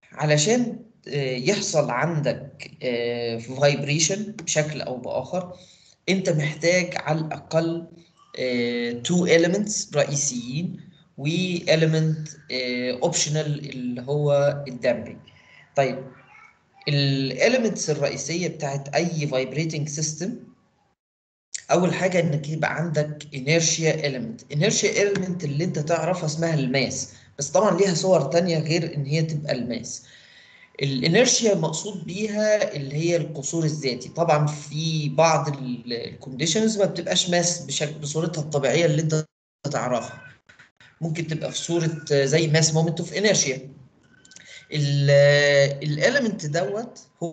علشان يحصل عندك فايبريشن بشكل او باخر انت محتاج على الاقل تو elements رئيسيين و element اوبشنال اللي هو الدامبنج طيب الاليمنتس الرئيسيه بتاعت اي فايبريتنج سيستم اول حاجه انك يبقى عندك inertia element inertia element اللي انت تعرفها اسمها الماس بس طبعا ليها صور تانية غير ان هي تبقى الماس الانيرشيا مقصود بيها اللي هي القصور الذاتي طبعا في بعض الكونديشنز ما بتبقاش ماس بشكل بصورتها الطبيعيه اللي انت تعرفها ممكن تبقى في صوره زي ماس مومنت اوف انيرشيا الاليمنت دوت هو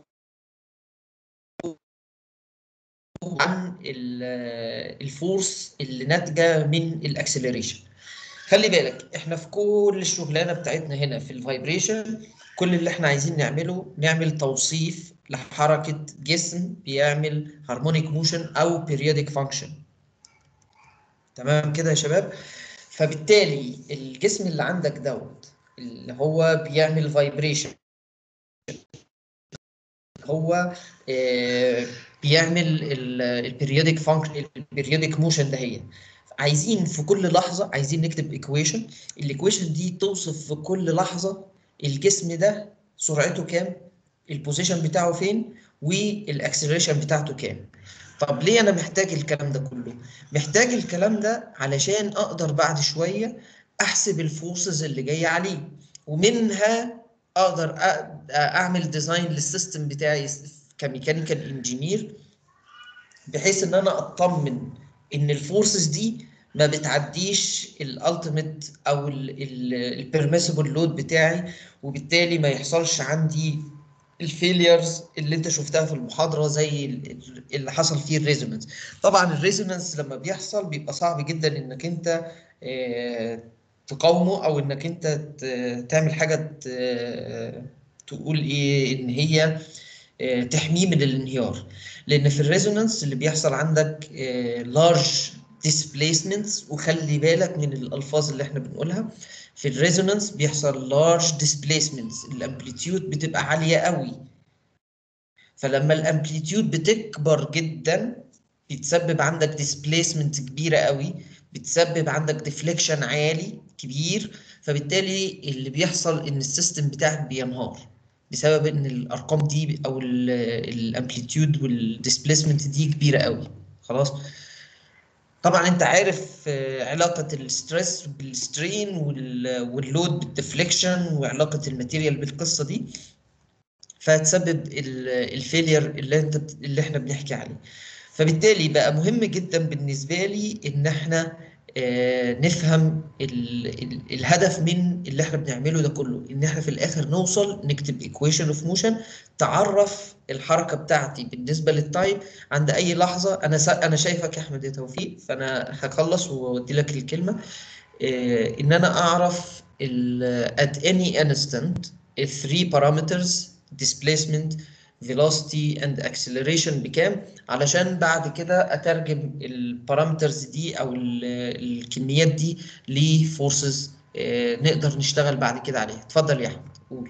عن الفورس اللي ناتجه من الاكسلريشن خلي بالك احنا في كل الشغلانه بتاعتنا هنا في الفايبريشن كل اللي احنا عايزين نعمله نعمل توصيف لحركه جسم بيعمل هارمونيك موشن او بيريودك فانكشن تمام كده يا شباب فبالتالي الجسم اللي عندك دوت اللي هو بيعمل فايبريشن هو آه بيعمل البيريودك فانكشن البيريودك موشن ده هي عايزين في كل لحظه عايزين نكتب ايكويشن الايكويشن دي توصف في كل لحظه الجسم ده سرعته كام البوزيشن بتاعه فين والاكسلريشن بتاعته كام طب ليه انا محتاج الكلام ده كله محتاج الكلام ده علشان اقدر بعد شويه احسب الفورسز اللي جايه عليه ومنها اقدر اعمل ديزاين للسيستم بتاعي كميكانيكال انجينير بحيث ان انا اطمن ان الفورسز دي ما بتعديش الالتيميت او البيرميسيبل لود بتاعي وبالتالي ما يحصلش عندي الفيليرز اللي انت شفتها في المحاضره زي اللي حصل فيه الريزونانس طبعا الريزونانس لما بيحصل بيبقى صعب جدا انك انت تقاومه او انك انت تعمل حاجه تقول ايه ان هي تحميه من الانهيار لان في الريزونانس اللي بيحصل عندك لارج displacements وخلي بالك من الالفاظ اللي احنا بنقولها في الريزونانس بيحصل لارج displacements الامبليتيود بتبقى عاليه قوي فلما الامبليتيود بتكبر جدا بتسبب عندك displacement كبيره قوي بتسبب عندك ديفليكشن عالي كبير فبالتالي اللي بيحصل ان السيستم بتاعك بينهار بسبب ان الارقام دي او الامبليتيود والديسبيسمنت دي كبيره قوي خلاص طبعا انت عارف علاقه الستريس بالسترين واللود بالديفليكشن وعلاقه الماتيريال بالقصه دي فتسبب الفيلير اللي انت اللي احنا بنحكي عليه فبالتالي بقى مهم جدا بالنسبه لي ان احنا آه نفهم ال ال الهدف من اللي احنا بنعمله ده كله ان احنا في الاخر نوصل نكتب ايكويشن اوف موشن تعرف الحركه بتاعتي بالنسبه للتايم عند اي لحظه انا سا انا شايفك يا احمد يا توفيق فانا هخلص واودي لك الكلمه آه ان انا اعرف at any instant three parameters displacement velocity and acceleration بكام علشان بعد كده اترجم البارامترز دي او الكميات دي لفورسز نقدر نشتغل بعد كده عليها اتفضل يا احمد قول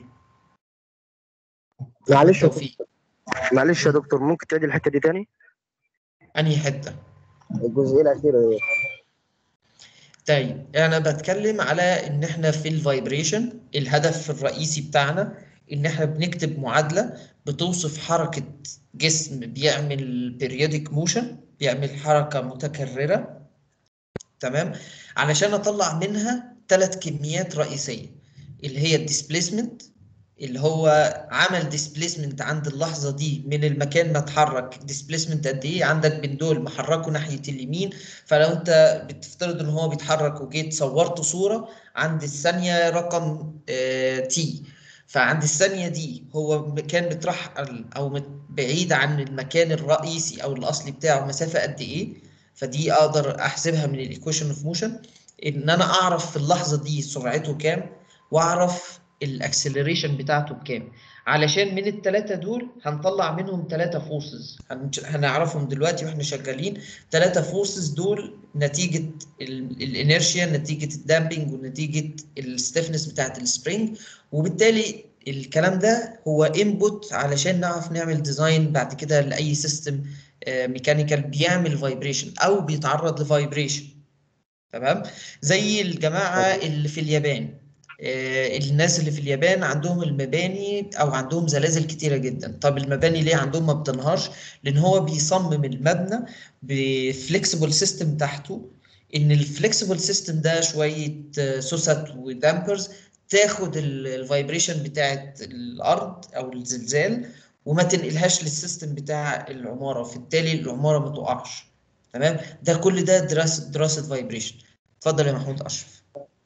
معلش يا توفيق معلش يا دكتور ممكن تعيد الحته دي تاني انهي حته الجزئيه الاخيره دي طيب انا بتكلم على ان احنا في الفايبريشن الهدف الرئيسي بتاعنا ان احنا بنكتب معادله بتوصف حركه جسم بيعمل بيريودك موشن بيعمل حركه متكرره تمام علشان اطلع منها ثلاث كميات رئيسيه اللي هي الديسبيسمنت اللي هو عمل ديسبيسمنت عند اللحظه دي من المكان ما اتحرك ديسبيسمنت قد ايه عندك بين دول محركه ناحيه اليمين فلو انت بتفترض ان هو بيتحرك وجيت صورت صوره عند الثانيه رقم آه تي فعند الثانيه دي هو كان مترحل او بعيد عن المكان الرئيسي او الاصلي بتاعه مسافه قد ايه فدي اقدر احسبها من الايكويشن اوف موشن ان انا اعرف في اللحظه دي سرعته كام واعرف الاكسلريشن بتاعته بكام علشان من الثلاثه دول هنطلع منهم ثلاثه فورسز هنعرفهم دلوقتي واحنا شغالين ثلاثه فورسز دول نتيجه الانيرشيا نتيجه الدامبنج ونتيجه الستيفنس بتاعه السبرينج وبالتالي الكلام ده هو انبوت علشان نعرف نعمل ديزاين بعد كده لاي سيستم ميكانيكال بيعمل فايبريشن او بيتعرض لفايبريشن تمام زي الجماعه اللي في اليابان آه، الناس اللي في اليابان عندهم المباني او عندهم زلازل كتيره جدا طب المباني ليه عندهم ما بتنهارش لان هو بيصمم المبنى بفليكسيبل سيستم تحته ان الفليكسيبل سيستم ده شويه آه، سوست ودامبرز تاخد الفايبريشن بتاعت الارض او الزلزال وما تنقلهاش للسيستم بتاع العماره فبالتالي العماره ما تقعش تمام ده كل ده دراسه دراسه فايبريشن اتفضل يا محمود اشرف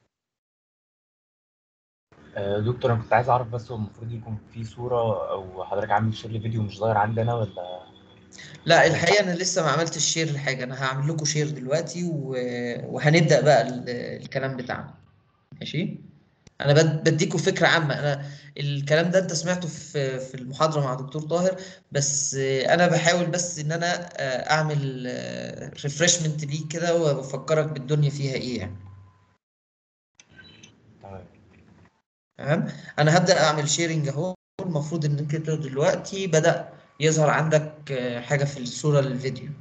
آه، دكتور انا كنت عايز اعرف بس هو المفروض يكون في صورة او حضرتك عامل شير لفيديو مش ظاهر عندي انا ولا لا الحقيقه انا لسه ما عملتش شير لحاجه انا هعمل لكم شير دلوقتي و... وهنبدا بقى ال- الكلام بتاعنا ماشي انا بد- بديكوا فكره عامه انا الكلام ده انت سمعته في في المحاضره مع دكتور طاهر بس انا بحاول بس ان انا اعمل ريفرشمنت ليك كده وافكرك بالدنيا فيها ايه يعني تمام تمام انا هبدا اعمل شيرنج اهو المفروض ان كده دلوقتي بدا يظهر عندك آه، حاجه في الصوره للفيديو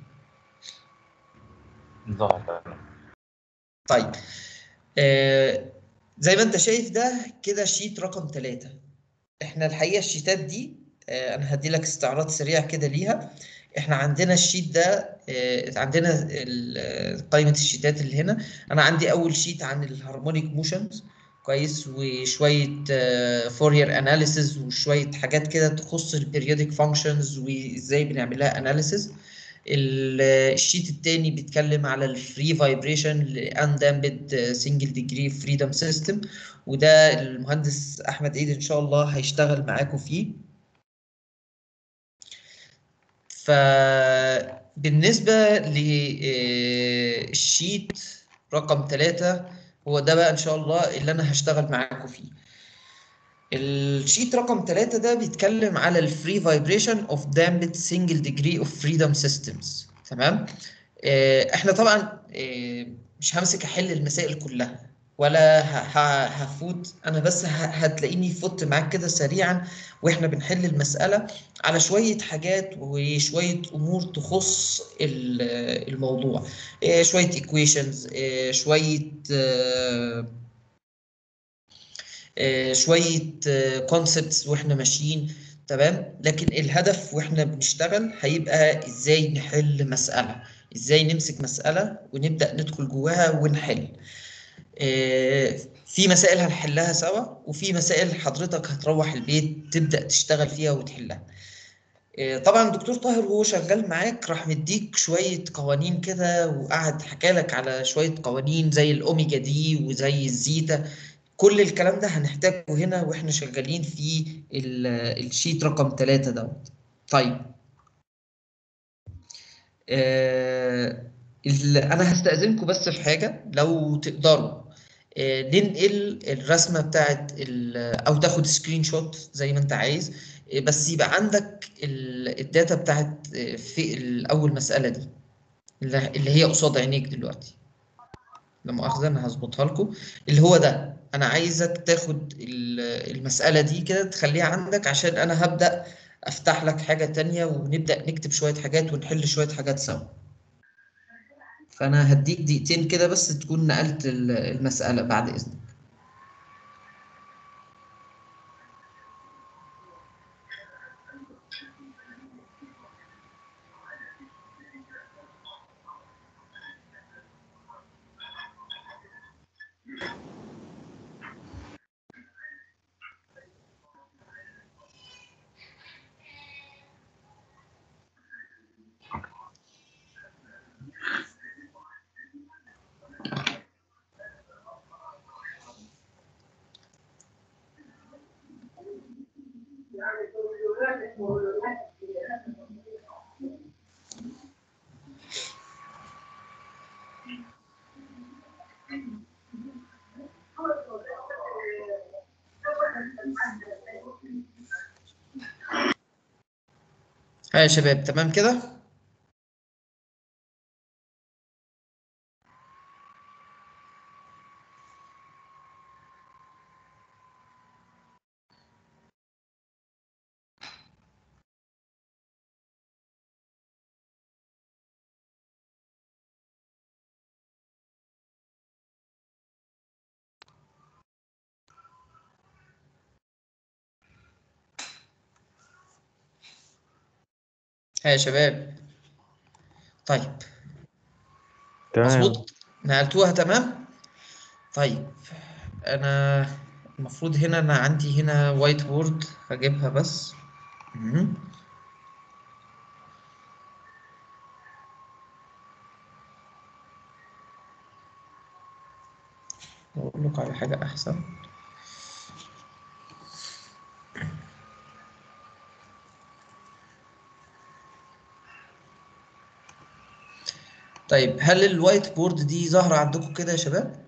ظهر تمام طيب آه زي ما انت شايف ده كده شيت رقم ثلاثة احنا الحقيقة الشيتات دي آه انا هدي لك استعراض سريع كده ليها احنا عندنا الشيت ده آه عندنا ال- آه، قائمة الشيتات اللي هنا انا عندي اول شيت عن الهارمونيك موشنز كويس وشوية فورير اناليسز وشوية حاجات كده تخص البيريودك فانكشنز وازاي بنعملها اناليسز الشيت التاني بيتكلم على الفري فايبريشن لاندامبد سنجل ديجري فريدم سيستم وده المهندس احمد عيد ان شاء الله هيشتغل معاكم فيه فبالنسبه للشيت رقم ثلاثة هو ده بقى ان شاء الله اللي انا هشتغل معاكم فيه الشيت رقم ثلاثة ده بيتكلم على الفري فايبريشن اوف دامبد سنجل ديجري اوف فريدم سيستمز تمام آه، احنا طبعا آه، مش همسك احل المسائل كلها ولا ه- ه- هفوت انا بس ه- هتلاقيني فوت معاك كده سريعا واحنا بنحل المسألة على شوية حاجات وشوية امور تخص ال- الموضوع آه، شوية equations آه، شوية آه، آه، شوية كونسبتس واحنا ماشيين تمام لكن الهدف واحنا بنشتغل هيبقى ازاي نحل مسألة ازاي نمسك مسألة ونبدأ ندخل جواها ونحل آه، في مسائل هنحلها سوا وفي مسائل حضرتك هتروح البيت تبدأ تشتغل فيها وتحلها آه، طبعا دكتور طاهر وهو شغال معاك راح مديك شوية قوانين كده وقعد حكى لك على شوية قوانين زي الأوميجا دي وزي الزيتا كل الكلام ده هنحتاجه هنا واحنا شغالين في ال- الشيت رقم ثلاثة دوت طيب آه ال- انا هستأذنكم بس في حاجة لو تقدروا آه ننقل الرسمة بتاعت ال- او تاخد سكرين شوت زي ما انت عايز آه بس يبقى عندك ال- الداتا بتاعت آه، في الاول مسألة دي اللي اللي هي قصاد عينيك دلوقتي لا مؤاخذة أنا هظبطها لكم اللي هو ده أنا عايزك تاخد ال- المسألة دي كده تخليها عندك عشان أنا هبدأ أفتح لك حاجة تانية ونبدأ نكتب شوية حاجات ونحل شوية حاجات سوا فأنا هديك دقيقتين كده بس تكون نقلت ال- المسألة بعد إذنك ها يا شباب تمام كده ها يا شباب طيب تمام مظبوط نقلتوها تمام طيب انا المفروض هنا انا عندي هنا وايت بورد هجيبها بس مهم. اقول لكم على حاجه احسن طيب هل الوايت بورد دي ظاهره عندكم كده يا شباب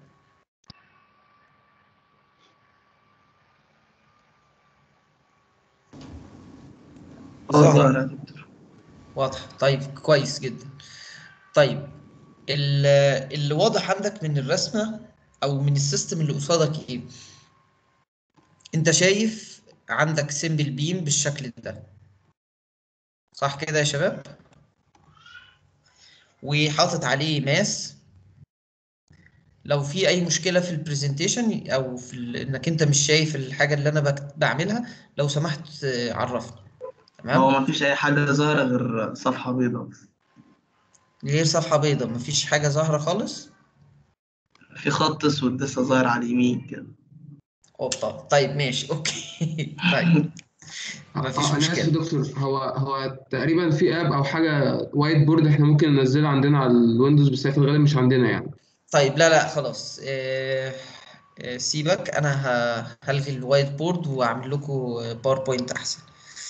اه ظاهرة. ظاهرة يا دكتور واضح طيب كويس جدا طيب ال- اللي واضح عندك من الرسمة أو من السيستم اللي قصادك إيه؟ أنت شايف عندك سيمبل بيم بالشكل ده صح كده يا شباب؟ وحاطط عليه ماس لو في أي مشكلة في البرزنتيشن أو في ال- إنك أنت مش شايف الحاجة اللي أنا بك- بعملها لو سمحت آه، عرفني تمام؟ هو مفيش أي حاجة ظاهرة غير صفحة بيضاء بس غير صفحة بيضاء مفيش حاجة ظاهرة خالص؟ في خط أسود لسه ظاهر على اليمين كده اوبا طيب ماشي اوكي طيب مفيش آه، انا اسف مشكلة. يا دكتور هو هو تقريبا في اب او حاجه وايت بورد احنا ممكن ننزلها عندنا على الويندوز بس هي في الغالب مش عندنا يعني طيب لا لا خلاص آه، آه، سيبك انا ه- هلغي الوايت بورد واعمل لكم باوربوينت احسن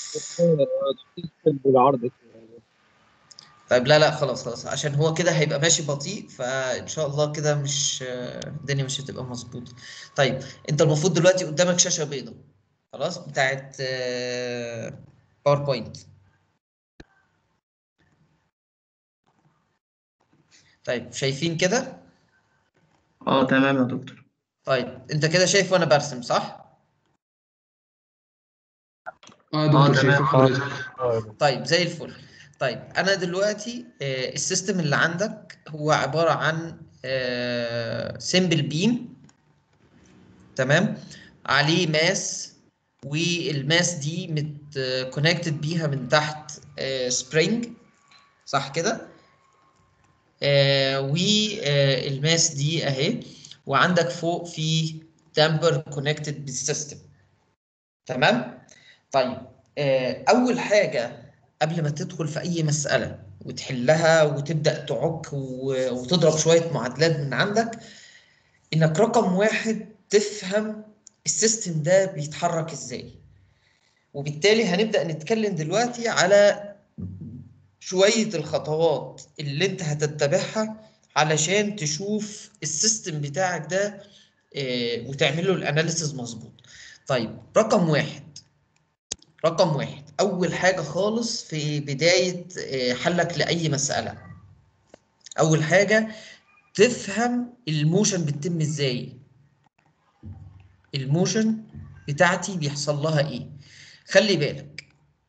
بالعرض طيب لا لا خلاص خلاص عشان هو كده هيبقى ماشي بطيء فان شاء الله كده مش آه، الدنيا مش هتبقى مظبوطة طيب انت المفروض دلوقتي قدامك شاشة بيضاء خلاص بتاعت باوربوينت طيب شايفين كده اه تمام يا دكتور طيب انت كده شايف وانا برسم صح اه يا دكتور تمام. شايفه حضرتك اه طيب زي الفل طيب انا دلوقتي آه، السيستم اللي عندك هو عبارة عن سيمبل بيم تمام عليه ماس والماس دي مت كونكتد بيها من تحت سبرينج صح كده والماس دي اهي وعندك فوق في دامبر كونكتد بالسيستم تمام طيب آه، اول حاجه قبل ما تدخل في اي مساله وتحلها وتبدا تعك و- وتضرب شويه معادلات من عندك انك رقم واحد تفهم السيستم ده بيتحرك ازاي وبالتالي هنبدا نتكلم دلوقتي على شويه الخطوات اللي انت هتتبعها علشان تشوف السيستم بتاعك ده آه، وتعمل له الاناليسيز مظبوط طيب رقم واحد رقم واحد أول حاجة خالص في بداية آه، حلك لأي مسألة أول حاجة تفهم الموشن بتتم إزاي الموشن بتاعتي بيحصل لها إيه خلي بالك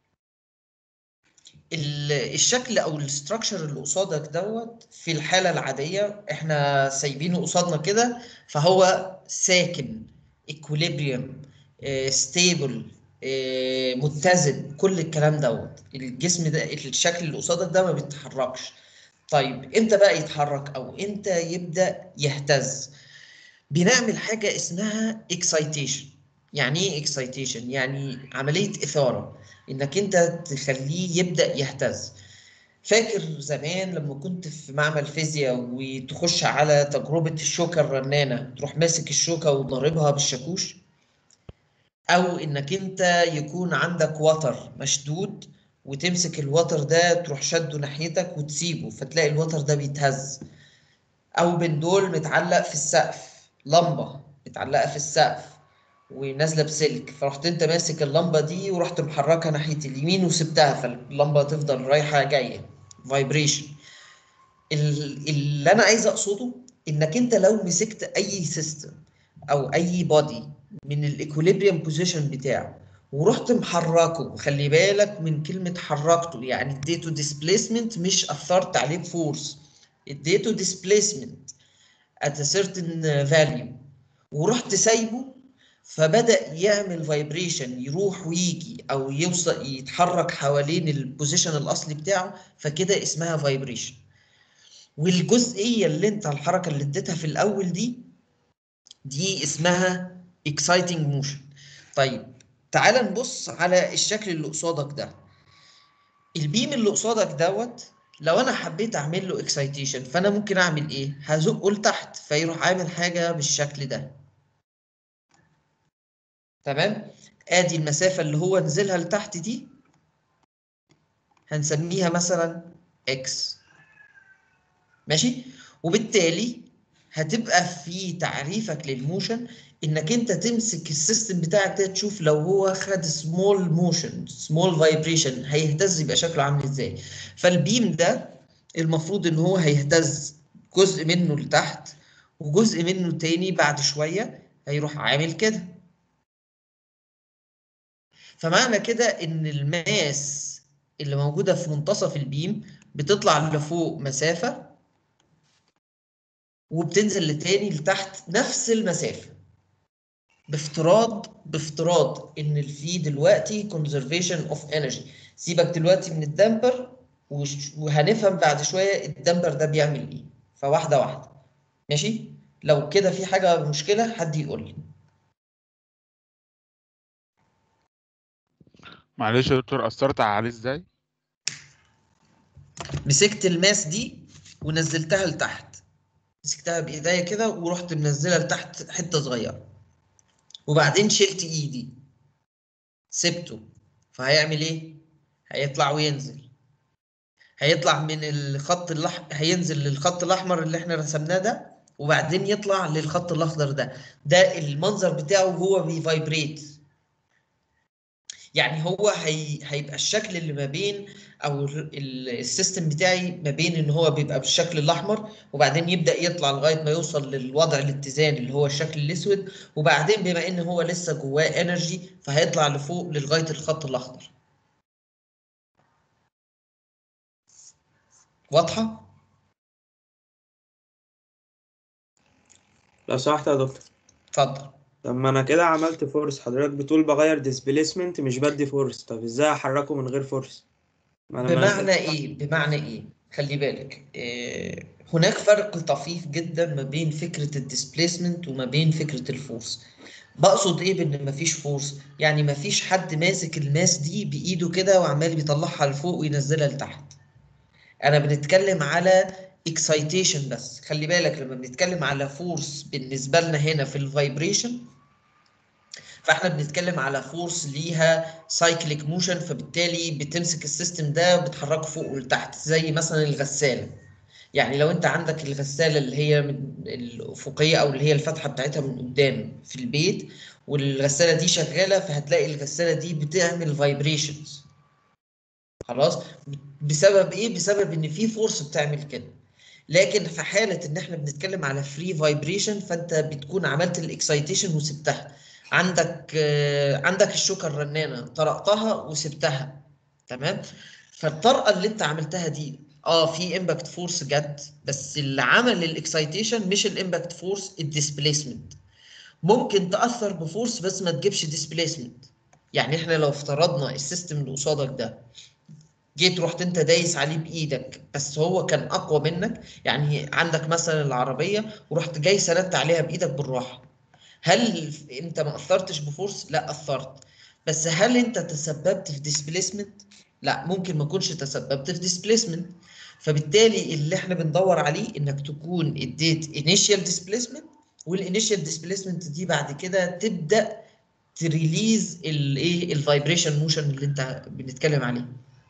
ال- الشكل او الاستراكشر اللي قصادك دوت في الحاله العاديه احنا سايبينه قصادنا كده فهو ساكن اكوليبريم ستيبل متزن كل الكلام دوت الجسم ده الشكل اللي قصادك ده ما بيتحركش طيب امتى بقى يتحرك او امتى يبدا يهتز بنعمل حاجه اسمها اكسايتيشن يعني ايه اكسايتيشن يعني عمليه اثاره انك انت تخليه يبدا يهتز فاكر زمان لما كنت في معمل فيزياء وتخش على تجربه الشوكه الرنانه تروح ماسك الشوكه وضاربها بالشاكوش او انك انت يكون عندك وتر مشدود وتمسك الوتر ده تروح شده ناحيتك وتسيبه فتلاقي الوتر ده بيتهز او بندول متعلق في السقف لمبه متعلقه في السقف ونازله بسلك فرحت انت ماسك اللمبه دي ورحت محركها ناحيه اليمين وسبتها فاللمبه تفضل رايحه جايه فايبريشن اللي انا عايز اقصده انك انت لو مسكت اي سيستم او اي بودي من الايكوليبريم بوزيشن بتاعه ورحت محركه خلي بالك من كلمه حركته يعني اديته ديسبيسمنت مش اثرت عليه بفورس اديته ديسبيسمنت at a certain value ورحت سايبه فبدأ يعمل فايبريشن يروح ويجي او يوصل يتحرك حوالين البوزيشن الاصلي بتاعه فكده اسمها فايبريشن والجزئيه اللي انت الحركه اللي اديتها في الاول دي دي اسمها exciting motion طيب تعال نبص على الشكل اللي قصادك ده البيم اللي قصادك دوت لو انا حبيت اعمل له اكسايتيشن فانا ممكن اعمل ايه هزقه لتحت فيروح عامل حاجه بالشكل ده تمام ادي المسافه اللي هو نزلها لتحت دي هنسميها مثلا اكس ماشي وبالتالي هتبقى في تعريفك للموشن انك انت تمسك السيستم بتاعك ده تشوف لو هو خد سمول موشن سمول فايبريشن هيهتز يبقى شكله عامل ازاي فالبيم ده المفروض ان هو هيهتز جزء منه لتحت وجزء منه تاني بعد شويه هيروح عامل كده فمعنى كده ان الماس اللي موجوده في منتصف البيم بتطلع لفوق مسافه وبتنزل لتاني لتحت نفس المسافه بافتراض بافتراض ان في دلوقتي conservation اوف انرجي سيبك دلوقتي من الدمبر وش- وهنفهم بعد شويه الدمبر ده بيعمل ايه فواحده واحده ماشي لو كده في حاجه مشكله حد يقول لي معلش يا دكتور أثرت عليه ازاي؟ مسكت الماس دي ونزلتها لتحت مسكتها بايديا كده ورحت منزلها لتحت حته صغيره وبعدين شلت ايدي سبته فهيعمل ايه هيطلع وينزل هيطلع من الخط الأحمر هينزل للخط الاحمر اللي احنا رسمناه ده وبعدين يطلع للخط الاخضر ده ده المنظر بتاعه وهو بيفايبريت يعني هو هي... هيبقى الشكل اللي ما بين او ال- ال- السيستم بتاعي ما بين ان هو بيبقى بالشكل الاحمر وبعدين يبدا يطلع لغايه ما يوصل للوضع الاتزان اللي هو الشكل الاسود وبعدين بما ان هو لسه جواه انرجي فهيطلع لفوق لغايه الخط الاخضر واضحه لو سمحت يا دكتور اتفضل طب ما انا كده عملت فورس حضرتك بتقول بغير ديسبيسمنت مش بدي فورس طب ازاي احركه من غير فورس ما انا ما بمعنى ايه بمعنى ايه خلي بالك إيه هناك فرق طفيف جدا ما بين فكره الديسبيسمنت وما بين فكره الفورس بقصد ايه بان مفيش فورس يعني مفيش حد ماسك الماس دي بايده كده وعمال بيطلعها لفوق وينزلها لتحت انا بنتكلم على اكسايتيشن بس خلي بالك لما بنتكلم على فورس بالنسبه لنا هنا في الفايبريشن فاحنا بنتكلم على فورس ليها سايكليك موشن فبالتالي بتمسك السيستم ده وبتحركه فوق ولتحت زي مثلا الغساله يعني لو انت عندك الغساله اللي هي من الافقيه او اللي هي الفتحه بتاعتها من قدام في البيت والغساله دي شغاله فهتلاقي الغساله دي بتعمل فايبريشنز خلاص بسبب ايه بسبب ان في فورس بتعمل كده لكن في حاله ان احنا بنتكلم على فري فايبريشن فانت بتكون عملت الاكسايتيشن وسبتها عندك آه، عندك الشوكه الرنانه طرقتها وسبتها تمام فالطرقه اللي انت عملتها دي اه في امباكت فورس جت بس اللي عمل الاكسايتيشن مش الامباكت فورس الديسبيسمنت ممكن تاثر بفورس بس ما تجيبش ديسبيسمنت يعني احنا لو افترضنا السيستم اللي قصادك ده جيت رحت انت دايس عليه بايدك بس هو كان اقوى منك يعني عندك مثلا العربيه ورحت جاي سندت عليها بايدك بالراحه هل انت ما اثرتش بفورس لا اثرت بس هل انت تسببت في ديسبيسمنت لا ممكن ما تكونش تسببت في ديسبيسمنت فبالتالي اللي احنا بندور عليه انك تكون اديت انيشال ديسبيسمنت والانيشال ديسبيسمنت دي بعد كده تبدا تريليز الايه الفايبريشن موشن اللي انت بنتكلم عليه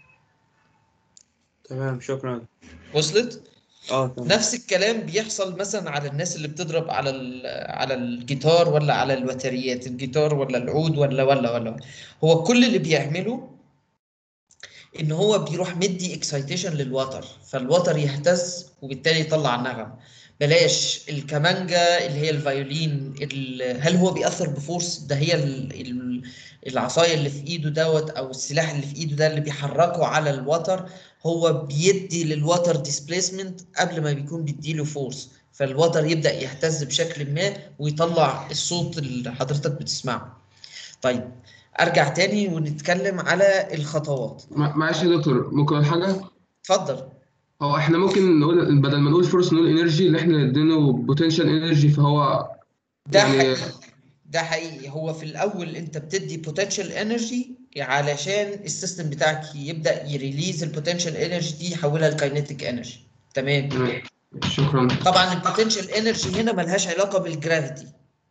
تمام شكرا وصلت اه تمام نفس الكلام بيحصل مثلا على الناس اللي بتضرب على ال- على الجيتار ولا على الوتريات الجيتار ولا العود ولا ولا ولا هو كل اللي بيعمله ان هو بيروح مدي اكسايتيشن للوتر فالوتر يهتز وبالتالي يطلع نغم بلاش الكمانجا اللي هي الفيولين ال- هل هو بيأثر بفورس ده هي ال- ال- العصاية اللي في ايده دوت او السلاح اللي في ايده ده اللي بيحركه على الوتر هو بيدي للوتر ديسبيسمنت قبل ما بيكون بيديله فورس فالوتر يبدا يهتز بشكل ما ويطلع الصوت اللي حضرتك بتسمعه طيب ارجع تاني ونتكلم على الخطوات مع- معلش يا دكتور ممكن أقول حاجة اتفضل هو احنا ممكن نقول بدل ما نقول فورس نقول انرجي اللي احنا نديله بوتنشال انرجي فهو ده يعني حقيقي ده حقيقي هو في الاول انت بتدي potential انرجي علشان السيستم بتاعك يبدا يريليز البوتنشال انرجي دي يحولها لكاينيتيك انرجي تمام تمام. شكرا طبعا البوتنشال انرجي هنا ملهاش علاقه بالجرافيتي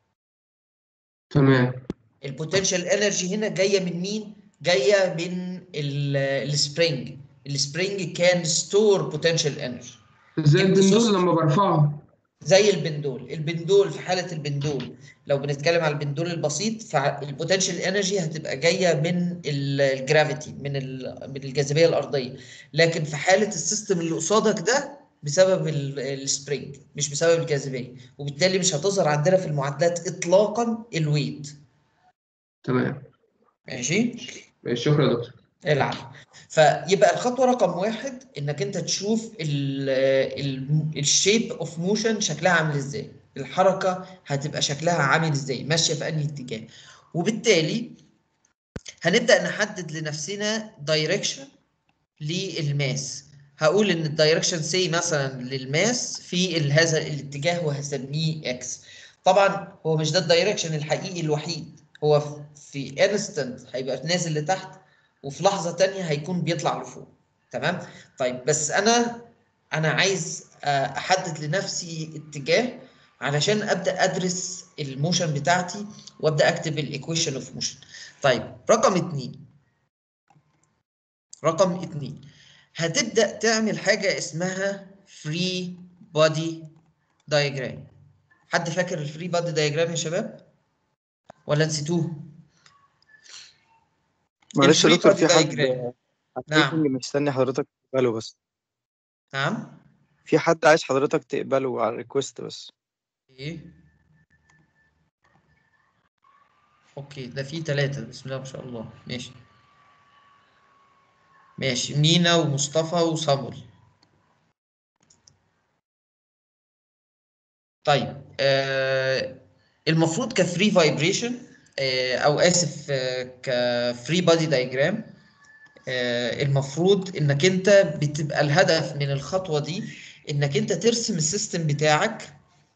تمام البوتنشال انرجي هنا جايه من مين جايه من السبرينج السبرينج كان ستور بوتنشال انرجي زي جبت البندول صوص. لما برفعه زي البندول البندول في حالة البندول لو بنتكلم على البندول البسيط فالبوتنشال انرجي هتبقى جاية من الجرافيتي من ال- من الجاذبية الأرضية لكن في حالة السيستم اللي قصادك ده بسبب السبرينج مش بسبب الجاذبية وبالتالي مش هتظهر عندنا في المعادلات إطلاقا الويت ماشي ماشي شكرا يا دكتور العفو فيبقى الخطوه رقم واحد انك انت تشوف الشيب اوف موشن شكلها عامل ازاي الحركه هتبقى شكلها عامل ازاي ماشيه في انهي اتجاه وبالتالي هنبدا نحدد لنفسنا دايركشن للماس هقول ان الدايركشن سي مثلا للماس في ال- هذا الاتجاه وهسميه اكس طبعا هو مش ده الدايركشن الحقيقي الوحيد هو في انستنت هيبقى نازل لتحت وفي لحظة تانية هيكون بيطلع لفوق تمام طيب بس انا انا عايز آه، احدد لنفسي اتجاه علشان ابدا ادرس الموشن بتاعتي وابدا اكتب الايكويشن اوف موشن طيب رقم اتنين رقم اتنين هتبدا تعمل حاجة اسمها فري بودي دايجرام حد فاكر الفري بودي دايجرام يا شباب ولا نسيتوه معلش يا الفري دكتور بودي في حد دايجرام نعم نعم مستني حضرتك تقبله بس نعم في حد عايز حضرتك تقبله على الريكوست بس ايه اوكي ده في ثلاثة بسم الله ما شاء الله ماشي ماشي مينا ومصطفى وصامول طيب آه المفروض كفري فايبريشن آه او اسف آه كفري بادي دايجرام آه المفروض انك انت بتبقى الهدف من الخطوة دي انك انت ترسم السيستم بتاعك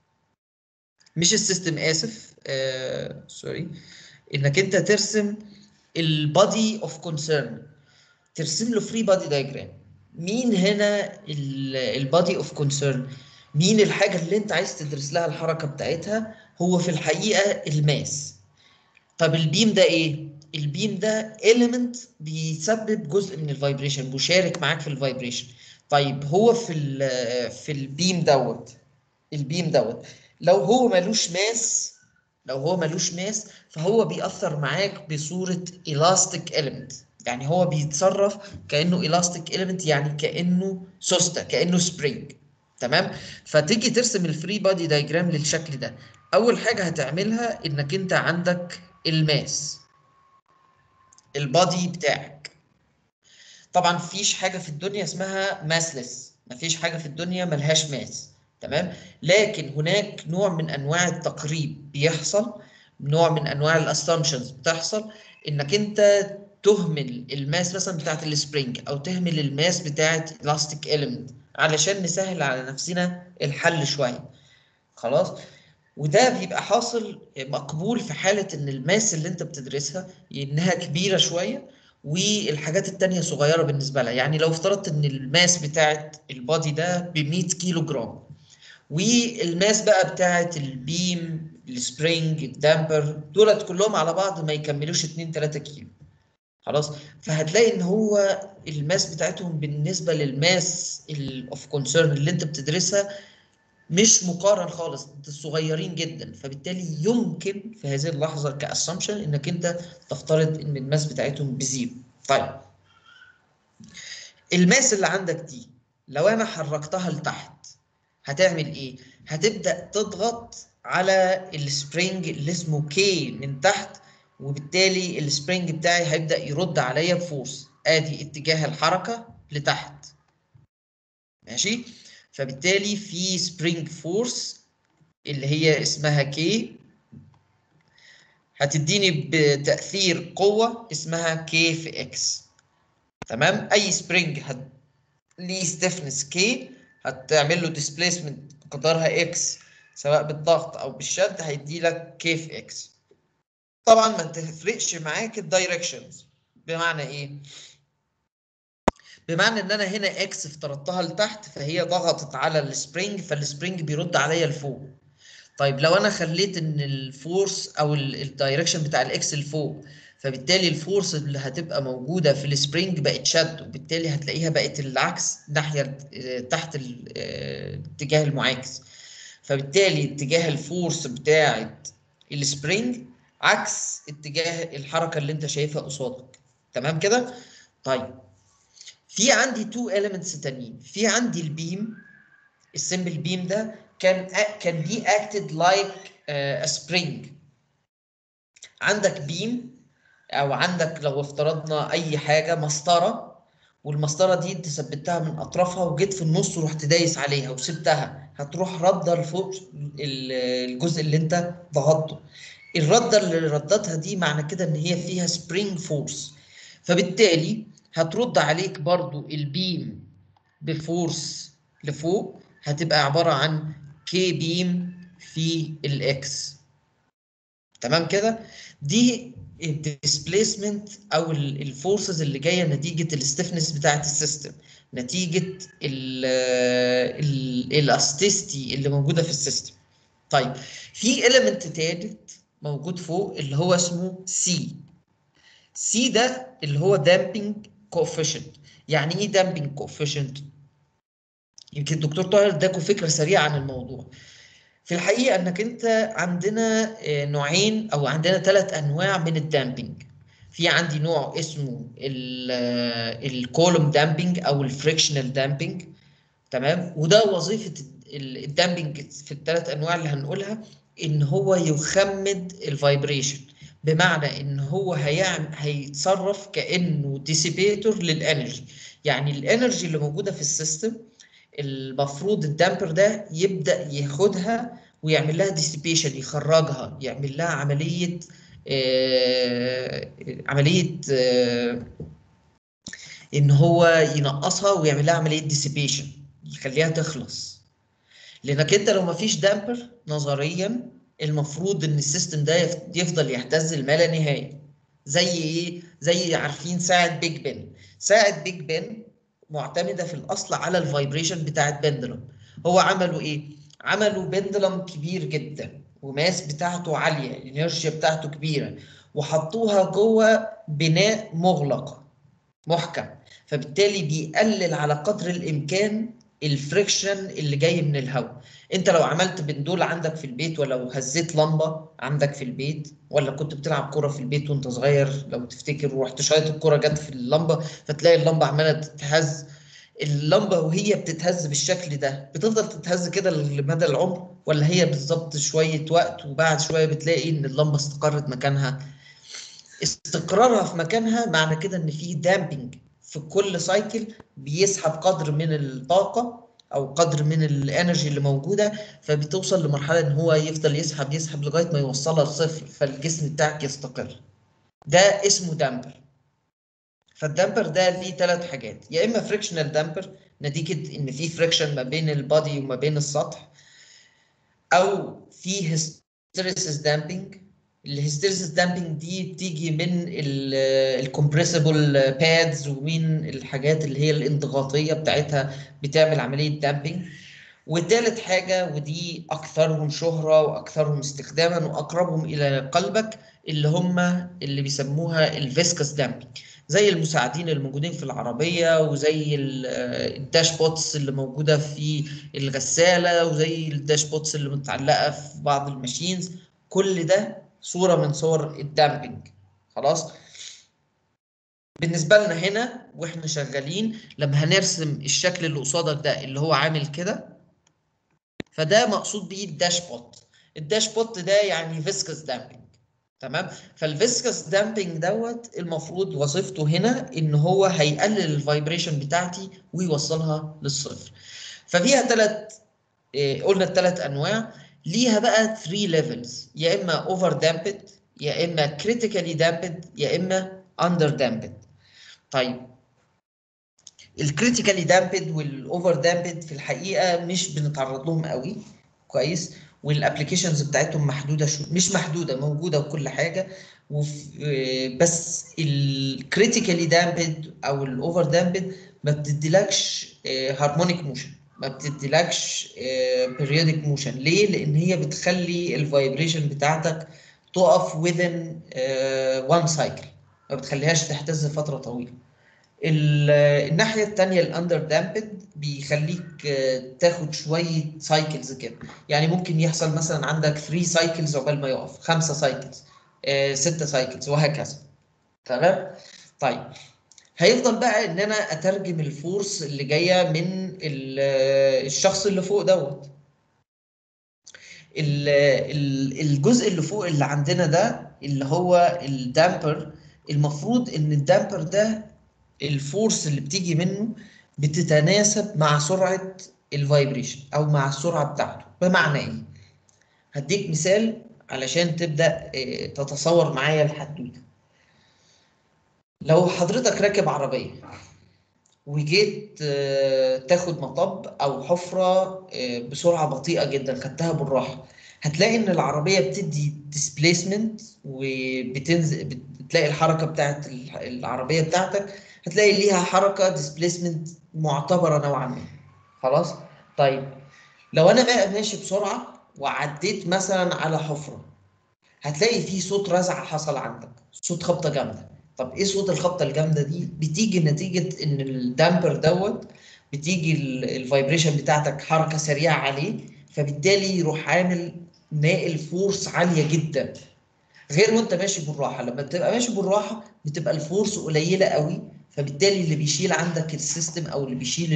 مش السيستم اسف آه سوري انك انت ترسم البادي اوف كونسيرن ترسم له فري بادي دايجرام مين هنا البادي اوف كونسيرن مين الحاجه اللي انت عايز تدرس لها الحركه بتاعتها هو في الحقيقه الماس طب البيم ده ايه البيم ده element بيسبب جزء من الفايبريشن بيشارك معاك في الفايبريشن طيب هو في ال في البيم دوت البيم دوت لو هو ملوش ماس لو هو ملوش ماس فهو بيأثر معاك بصورة elastic element يعني هو بيتصرف كأنه elastic element يعني كأنه سوستة كأنه spring تمام فتيجي ترسم الفري بادي دايجرام للشكل ده أول حاجة هتعملها إنك أنت عندك الماس البادي بتاعك طبعا مفيش حاجة في الدنيا اسمها ماسلس مفيش حاجة في الدنيا ملهاش ماس تمام لكن هناك نوع من انواع التقريب بيحصل نوع من انواع الاسامبشنز بتحصل انك انت تهمل الماس مثلا بتاعت السبرينج او تهمل الماس بتاعت الاستيك element علشان نسهل على نفسنا الحل شويه خلاص وده بيبقى حاصل مقبول في حالة إن الماس اللي أنت بتدرسها إنها كبيرة شوية والحاجات التانية صغيرة بالنسبة لها يعني لو افترضت إن الماس بتاعت البادي ده ب 100 كيلو جرام والماس بقى بتاعت البيم السبرينج الدامبر دولت كلهم على بعض ما يكملوش 2 3 كيلو خلاص فهتلاقي ان هو الماس بتاعتهم بالنسبه للماس اوف كونسيرن اللي انت بتدرسها مش مقارن خالص انت صغيرين جدا فبالتالي يمكن في هذه اللحظه كاسامبشن انك انت تفترض ان الماس بتاعتهم بزيرو طيب الماس اللي عندك دي لو انا حركتها لتحت هتعمل ايه هتبدا تضغط على السبرينج اللي اسمه كي من تحت وبالتالي السبرينج بتاعي هيبدا يرد عليا بفورس ادي اتجاه الحركه لتحت ماشي فبالتالي في سبرينج فورس اللي هي اسمها كي هتديني بتأثير قوة اسمها كي في اكس تمام اي سبرينج هت... ليه ستيفنس كي هتعمل له ديسبيسمنت مقدارها اكس سواء بالضغط او بالشد هيدي لك كي في اكس طبعا ما تفرقش معاك الدايركشنز بمعنى ايه بمعنى ان انا هنا اكس افترضتها لتحت فهي ضغطت على السبرينج فالسبرينج بيرد عليا لفوق طيب لو انا خليت ان الفورس او الدايركشن بتاع الاكس لفوق فبالتالي الفورس اللي هتبقى موجوده في السبرينج بقت شد وبالتالي هتلاقيها بقت العكس ناحيه آه، تحت ال- آه، الاتجاه المعاكس فبالتالي اتجاه الفورس بتاعت السبرينج عكس اتجاه الحركه اللي انت شايفها قصادك تمام كده طيب في عندي تو elements تانيين في عندي البيم السمبل بيم ده كان كان بي acted like a spring عندك بيم او عندك لو افترضنا اي حاجه مسطره والمسطره دي انت ثبتها من اطرافها وجيت في النص ورحت دايس عليها وسبتها هتروح رده لفوق ال- الجزء اللي انت ضغطته الرده اللي ردتها دي معنى كده ان هي فيها سبرينج فورس فبالتالي هترد عليك برضو البيم بفورس لفوق هتبقى عباره عن كي بيم في الاكس تمام كده دي الديسبيسمنت او الفورسز اللي جايه نتيجه الستفنس بتاعه السيستم نتيجه الاستيستي اللي موجوده في السيستم طيب في اليمنت تالت موجود فوق اللي هو اسمه سي سي ده اللي هو دامبنج كوفيشنت يعني ايه دامبنج كوفيشنت يمكن الدكتور طاهر اداكوا فكره سريعه عن الموضوع في الحقيقه انك انت عندنا آه، نوعين او عندنا ثلاث انواع من الدامبنج في عندي نوع اسمه الكولوم دامبنج او الفريكشنال دامبنج تمام وده وظيفه ال- الدامبنج في الثلاث انواع اللي هنقولها ان هو يخمد الفايبريشن بمعنى ان هو هيعمل هيتصرف كانه ديسيبيتور للانرجي يعني الانرجي اللي موجوده في السيستم المفروض الدامبر ده يبدا ياخدها ويعمل لها ديسيبيشن يخرجها يعمل لها عمليه آه عمليه آه ان هو ينقصها ويعمل لها عمليه ديسيبيشن يخليها تخلص لانك انت لو ما فيش دامبر نظريا المفروض ان السيستم ده يف- يفضل يهتز لما لا نهايه زي ايه زي عارفين ساعه بيج بن ساعه بيج بن معتمده في الاصل على الفايبريشن بتاعه بندلم هو عملوا ايه عملوا بندلم كبير جدا وماس بتاعته عاليه الانرشيا بتاعته كبيره وحطوها جوه بناء مغلق محكم فبالتالي بيقلل على قدر الامكان الفريكشن اللي جاي من الهواء انت لو عملت بندول عندك في البيت ولو هزيت لمبه عندك في البيت ولا كنت بتلعب كوره في البيت وانت صغير لو تفتكر ورحت شايط الكوره جت في اللمبه فتلاقي اللمبه عماله تتهز اللمبه وهي بتتهز بالشكل ده بتفضل تتهز كده لمدى العمر ولا هي بالظبط شويه وقت وبعد شويه بتلاقي ان اللمبه استقرت مكانها استقرارها في مكانها معنى كده ان في دامبنج في كل سايكل بيسحب قدر من الطاقه او قدر من الانرجي اللي موجوده فبتوصل لمرحله ان هو يفضل يسحب يسحب لغايه ما يوصلها لصفر فالجسم بتاعك يستقر ده اسمه دامبر فالدامبر ده ليه ثلاث حاجات يا اما فريكشنال دامبر نتيجه ان في فريكشن ما بين البادي وما بين السطح او في هيستيريسيس دامبنج الهيستيريسيس دامبنج دي بتيجي من الكومبريسبل بادز ومن الحاجات اللي هي الانضغاطيه بتاعتها بتعمل عمليه دامبنج وتالت حاجه ودي اكثرهم شهره واكثرهم استخداما واقربهم الى قلبك اللي هم اللي بيسموها الفيسكس دامبنج زي المساعدين الموجودين في العربيه وزي ال- الداش بوتس اللي موجوده في الغساله وزي الداش بوتس اللي متعلقه في بعض الماشينز كل ده صوره من صور الدامبنج خلاص بالنسبه لنا هنا واحنا شغالين لما هنرسم الشكل اللي قصادك ده اللي هو عامل كده فده مقصود بيه الداش بوت الداش بوت ده يعني فيسكس دامبنج تمام فالفيسكس دامبنج دوت المفروض وظيفته هنا ان هو هيقلل الفايبريشن بتاعتي ويوصلها للصفر ففيها ثلاث قلنا الثلاث انواع ليها بقى 3 ليفلز يا اما اوفر دامبد يا اما كريتيكالي دامبد يا اما اندر دامبد طيب الكريتيكالي دامبد والاوفر دامبد في الحقيقه مش بنتعرض لهم قوي كويس والابلكيشنز بتاعتهم محدوده شو مش محدوده موجوده وكل حاجه وف... بس الكريتيكالي دامبد او الاوفر دامبد ما بتديلكش هارمونيك موشن ما بتديلكش بيريودك موشن ليه لان هي بتخلي الفايبريشن بتاعتك تقف within وان سايكل ما بتخليهاش تهتز فتره طويله الناحيه الثانيه الاندر دامبد بيخليك تاخد شويه سايكلز كده يعني ممكن يحصل مثلا عندك 3 سايكلز عقبال ما يقف 5 سايكلز 6 سايكلز وهكذا تمام طيب هيفضل بقى ان انا اترجم الفورس اللي جايه من الشخص اللي فوق دوت الجزء اللي فوق اللي عندنا ده اللي هو الدامبر المفروض ان الدامبر ده الفورس اللي بتيجي منه بتتناسب مع سرعه الفايبريشن او مع السرعه بتاعته بمعنى ايه هديك مثال علشان تبدا تتصور معايا الحدوته لو حضرتك راكب عربيه وجيت تاخد مطب او حفره بسرعه بطيئه جدا خدتها بالراحه هتلاقي ان العربيه بتدي ديسبيسمنت وبتنزل بتلاقي الحركه بتاعت العربيه بتاعتك هتلاقي ليها حركه ديسبيسمنت معتبره نوعا ما خلاص طيب لو انا بقى ماشي بسرعه وعديت مثلا على حفره هتلاقي في صوت رزع حصل عندك صوت خبطه جامده طب ايه صوت الخبطه الجامده دي بتيجي نتيجه ان الدامبر دوت بتيجي الفايبريشن بتاعتك حركه سريعه عليه فبالتالي يروح عامل ناقل فورس عاليه جدا غير وانت ماشي بالراحه لما بتبقى ماشي بالراحه بتبقى الفورس قليله قوي فبالتالي اللي بيشيل عندك السيستم او اللي بيشيل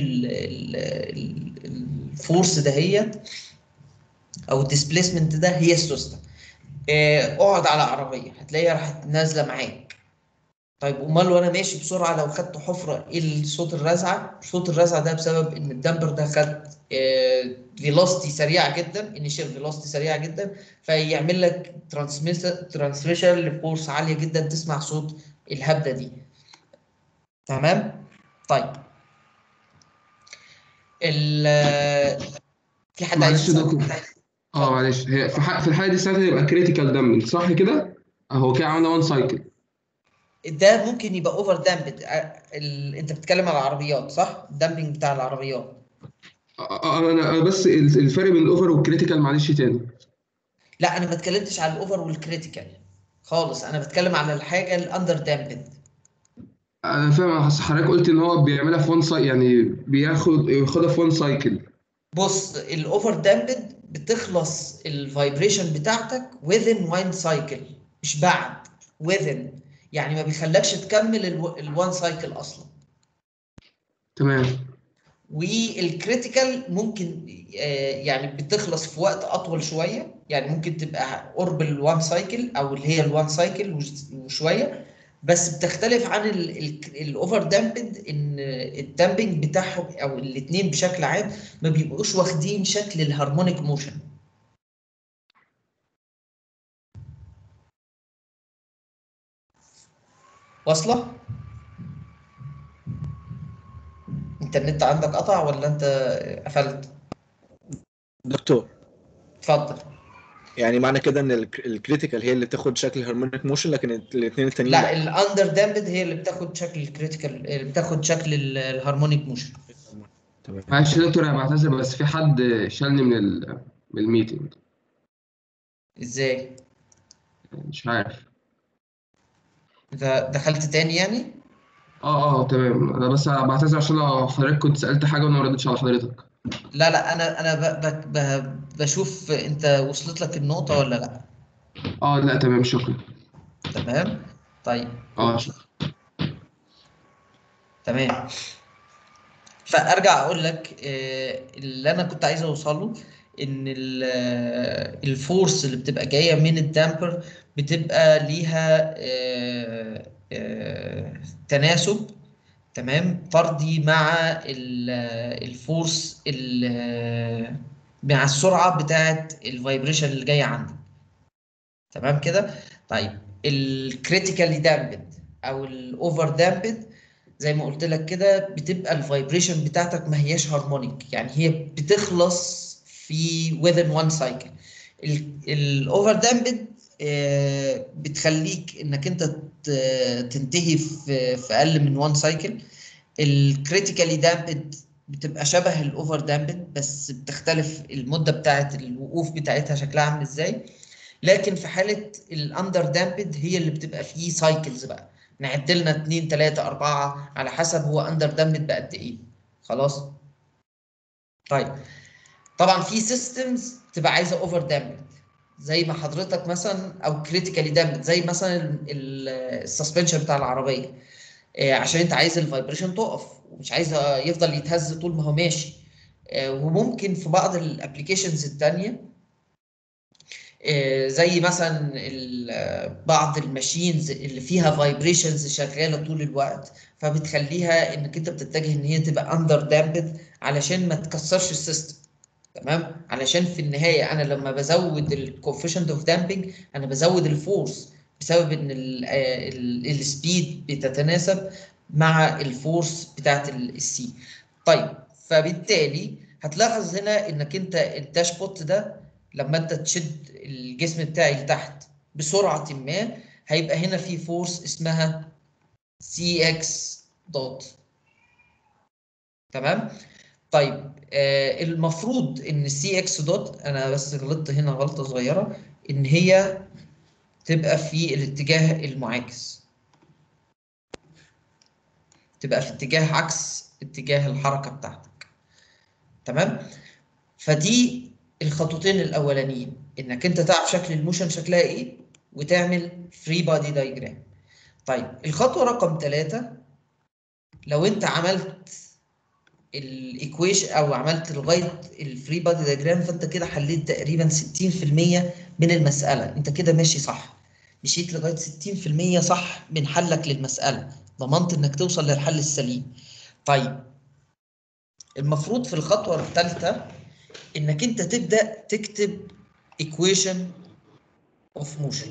الفورس دهيت او الديسبيسمنت ده هي السوسته اقعد على عربيه هتلاقيها راحت نازله معاك طيب امال وانا ماشي بسرعه لو خدت حفره ايه صوت الرزعه؟ صوت الرزعه ده بسبب ان الدمبر ده خد فيلوستي سريعه جدا انيشال فيلوستي سريعه جدا فيعمل لك ترانسميشن لفورس عاليه جدا تسمع صوت الهبده دي. تمام؟ طيب ال في حد معلش عايز يا دكتور اه معلش هي في ح- في الحاله دي ساعتها يبقى كريتيكال دامج صح كده؟ اهو كده عملنا وان سايكل ده ممكن يبقى اوفر دامبد ال... انت بتتكلم على العربيات صح؟ الدامبنج بتاع العربيات انا أنا بس ال- الفرق بين الاوفر والكريتيكال معلش تاني لا انا ما اتكلمتش على الاوفر والكريتيكال خالص انا بتكلم على الحاجه الاندر دامبد انا فاهم أصل حضرتك قلت ان هو بيعملها في وان سايكل يعني بياخد ياخدها في وان سايكل بص الاوفر دامبد بتخلص الفايبريشن بتاعتك within one cycle مش بعد within يعني ما بيخلكش تكمل الوان سايكل اصلا تمام والكريتيكال ممكن آه، يعني بتخلص في وقت اطول شويه يعني ممكن تبقى قرب الوان سايكل او اللي هي الوان سايكل وشويه بس بتختلف عن الاوفر دامبد ان الدامبنج بتاعهم او الاثنين بشكل عام ما بيبقوش واخدين شكل الهارمونيك موشن واصله انت النت عندك قطع ولا انت قفلت دكتور اتفضل يعني معنى كده ان الكريتيكال هي اللي بتاخد شكل هارمونيك موشن لكن الاثنين التانيين لا الاندر دامبد هي اللي بتاخد شكل الكريتيكال اللي بتاخد شكل ال- الهارمونيك موشن تمام معلش يا دكتور انا بعتذر بس في حد شالني من ال من الميتنج ازاي مش عارف انت دخلت تاني يعني اه اه تمام انا بس بعتذر عشان لو حضرتك كنت سألت حاجة وانا ما ردتش على حضرتك لا لا انا انا ب ب ب بشوف انت وصلت لك النقطة ولا لا اه لا تمام شكرا تمام طيب اه شكرا تمام فارجع اقول لك آه، اللي انا كنت عايز اوصله ان ال- آه، الفورس اللي بتبقى جايه من الدامبر بتبقى ليها آه، آه، تناسب تمام طردي مع ال- الفورس ال- مع السرعه بتاعه الفايبريشن اللي جايه عندك تمام كده طيب الكريتيكالي دامبد او الاوفر دامبد زي ما قلت لك كده بتبقى الفايبريشن بتاعتك ما هياش هارمونيك يعني هي بتخلص في within one cycle الاوفر دامبد بتخليك انك انت ت- تنتهي في في اقل من وان سايكل الكريتيكالي دامبد بتبقى شبه الاوفر دامبد بس بتختلف المده بتاعت الوقوف بتاعتها شكلها عامل ازاي لكن في حاله الاندر دامبد هي اللي بتبقى فيه سايكلز بقى نعد لنا 2 3 4 على حسب هو اندر دامبد بقد ايه خلاص طيب طبعا في سيستمز تبقى عايزه اوفر دامبد زي ما حضرتك مثلا او كريتيكالي دامبد زي مثلا السسبنشن بتاع العربيه آه، عشان انت عايز الفايبريشن تقف ومش عايز يفضل يتهز طول ما هو ماشي آه، وممكن في بعض الابلكيشنز التانية آه، زي مثلا ال- آه، بعض الماشينز اللي فيها فايبريشنز شغاله طول الوقت فبتخليها انك انت بتتجه ان هي تبقى اندر دامبد علشان ما تكسرش السيستم تمام علشان في النهايه انا لما بزود الكوفيشنت اوف دامبنج انا بزود الفورس بسبب ان السبيد بتتناسب مع الفورس بتاعت السي طيب فبالتالي هتلاحظ هنا انك انت الداشبوت ده لما انت تشد الجسم بتاعي لتحت بسرعه ما هيبقى هنا في فورس اسمها سي اكس دوت تمام طيب آه المفروض ان السي اكس دوت انا بس غلطت هنا غلطه صغيره ان هي تبقى في الاتجاه المعاكس تبقى في اتجاه عكس اتجاه الحركه بتاعتك تمام فدي الخطوتين الاولانيين انك انت تعرف شكل الموشن شكلها ايه وتعمل فري بادي دايجرام طيب الخطوه رقم ثلاثة لو انت عملت الايكويشن او عملت لغايه الفري بادي دايجرام فانت كده حليت تقريبا 60% من المساله انت كده ماشي صح مشيت لغايه 60% صح من حلك للمساله ضمنت انك توصل للحل السليم طيب المفروض في الخطوه الثالثه انك انت تبدا تكتب equation of motion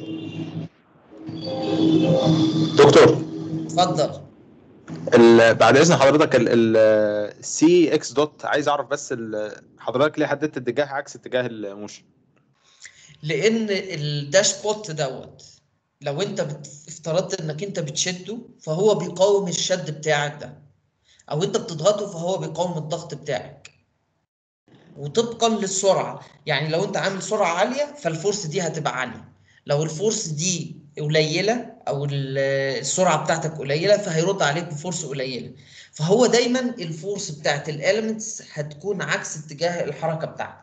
دكتور اتفضل ال- بعد اذن حضرتك السي اكس دوت عايز اعرف بس ال- حضرتك ليه حددت اتجاه عكس اتجاه الموشن لان الداشبوت دوت لو انت بت- افترضت انك انت بتشده فهو بيقاوم الشد بتاعك ده او انت بتضغطه فهو بيقاوم الضغط بتاعك وطبقا للسرعه يعني لو انت عامل سرعه عاليه فالفورس دي هتبقى عاليه لو الفورس دي قليله او ال- السرعه بتاعتك قليله فهيرد عليك بفورس قليله فهو دايما الفورس بتاعت الاليمنتس هتكون عكس اتجاه الحركه بتاعتك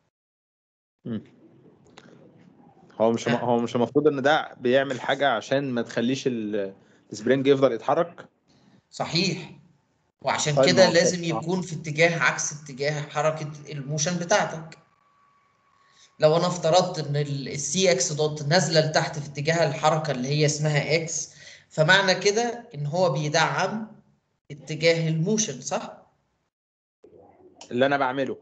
هو مش هو مش المفروض ان ده بيعمل حاجه عشان ما تخليش ال- السبرينج يفضل يتحرك صحيح وعشان طيب، كده ما هو لازم طيب، آه. يكون في اتجاه عكس اتجاه حركة الموشن بتاعتك لو انا افترضت ان السي اكس دوت نازله لتحت في اتجاه الحركه اللي هي اسمها اكس فمعنى كده ان هو بيدعم اتجاه الموشن صح؟ اللي انا بعمله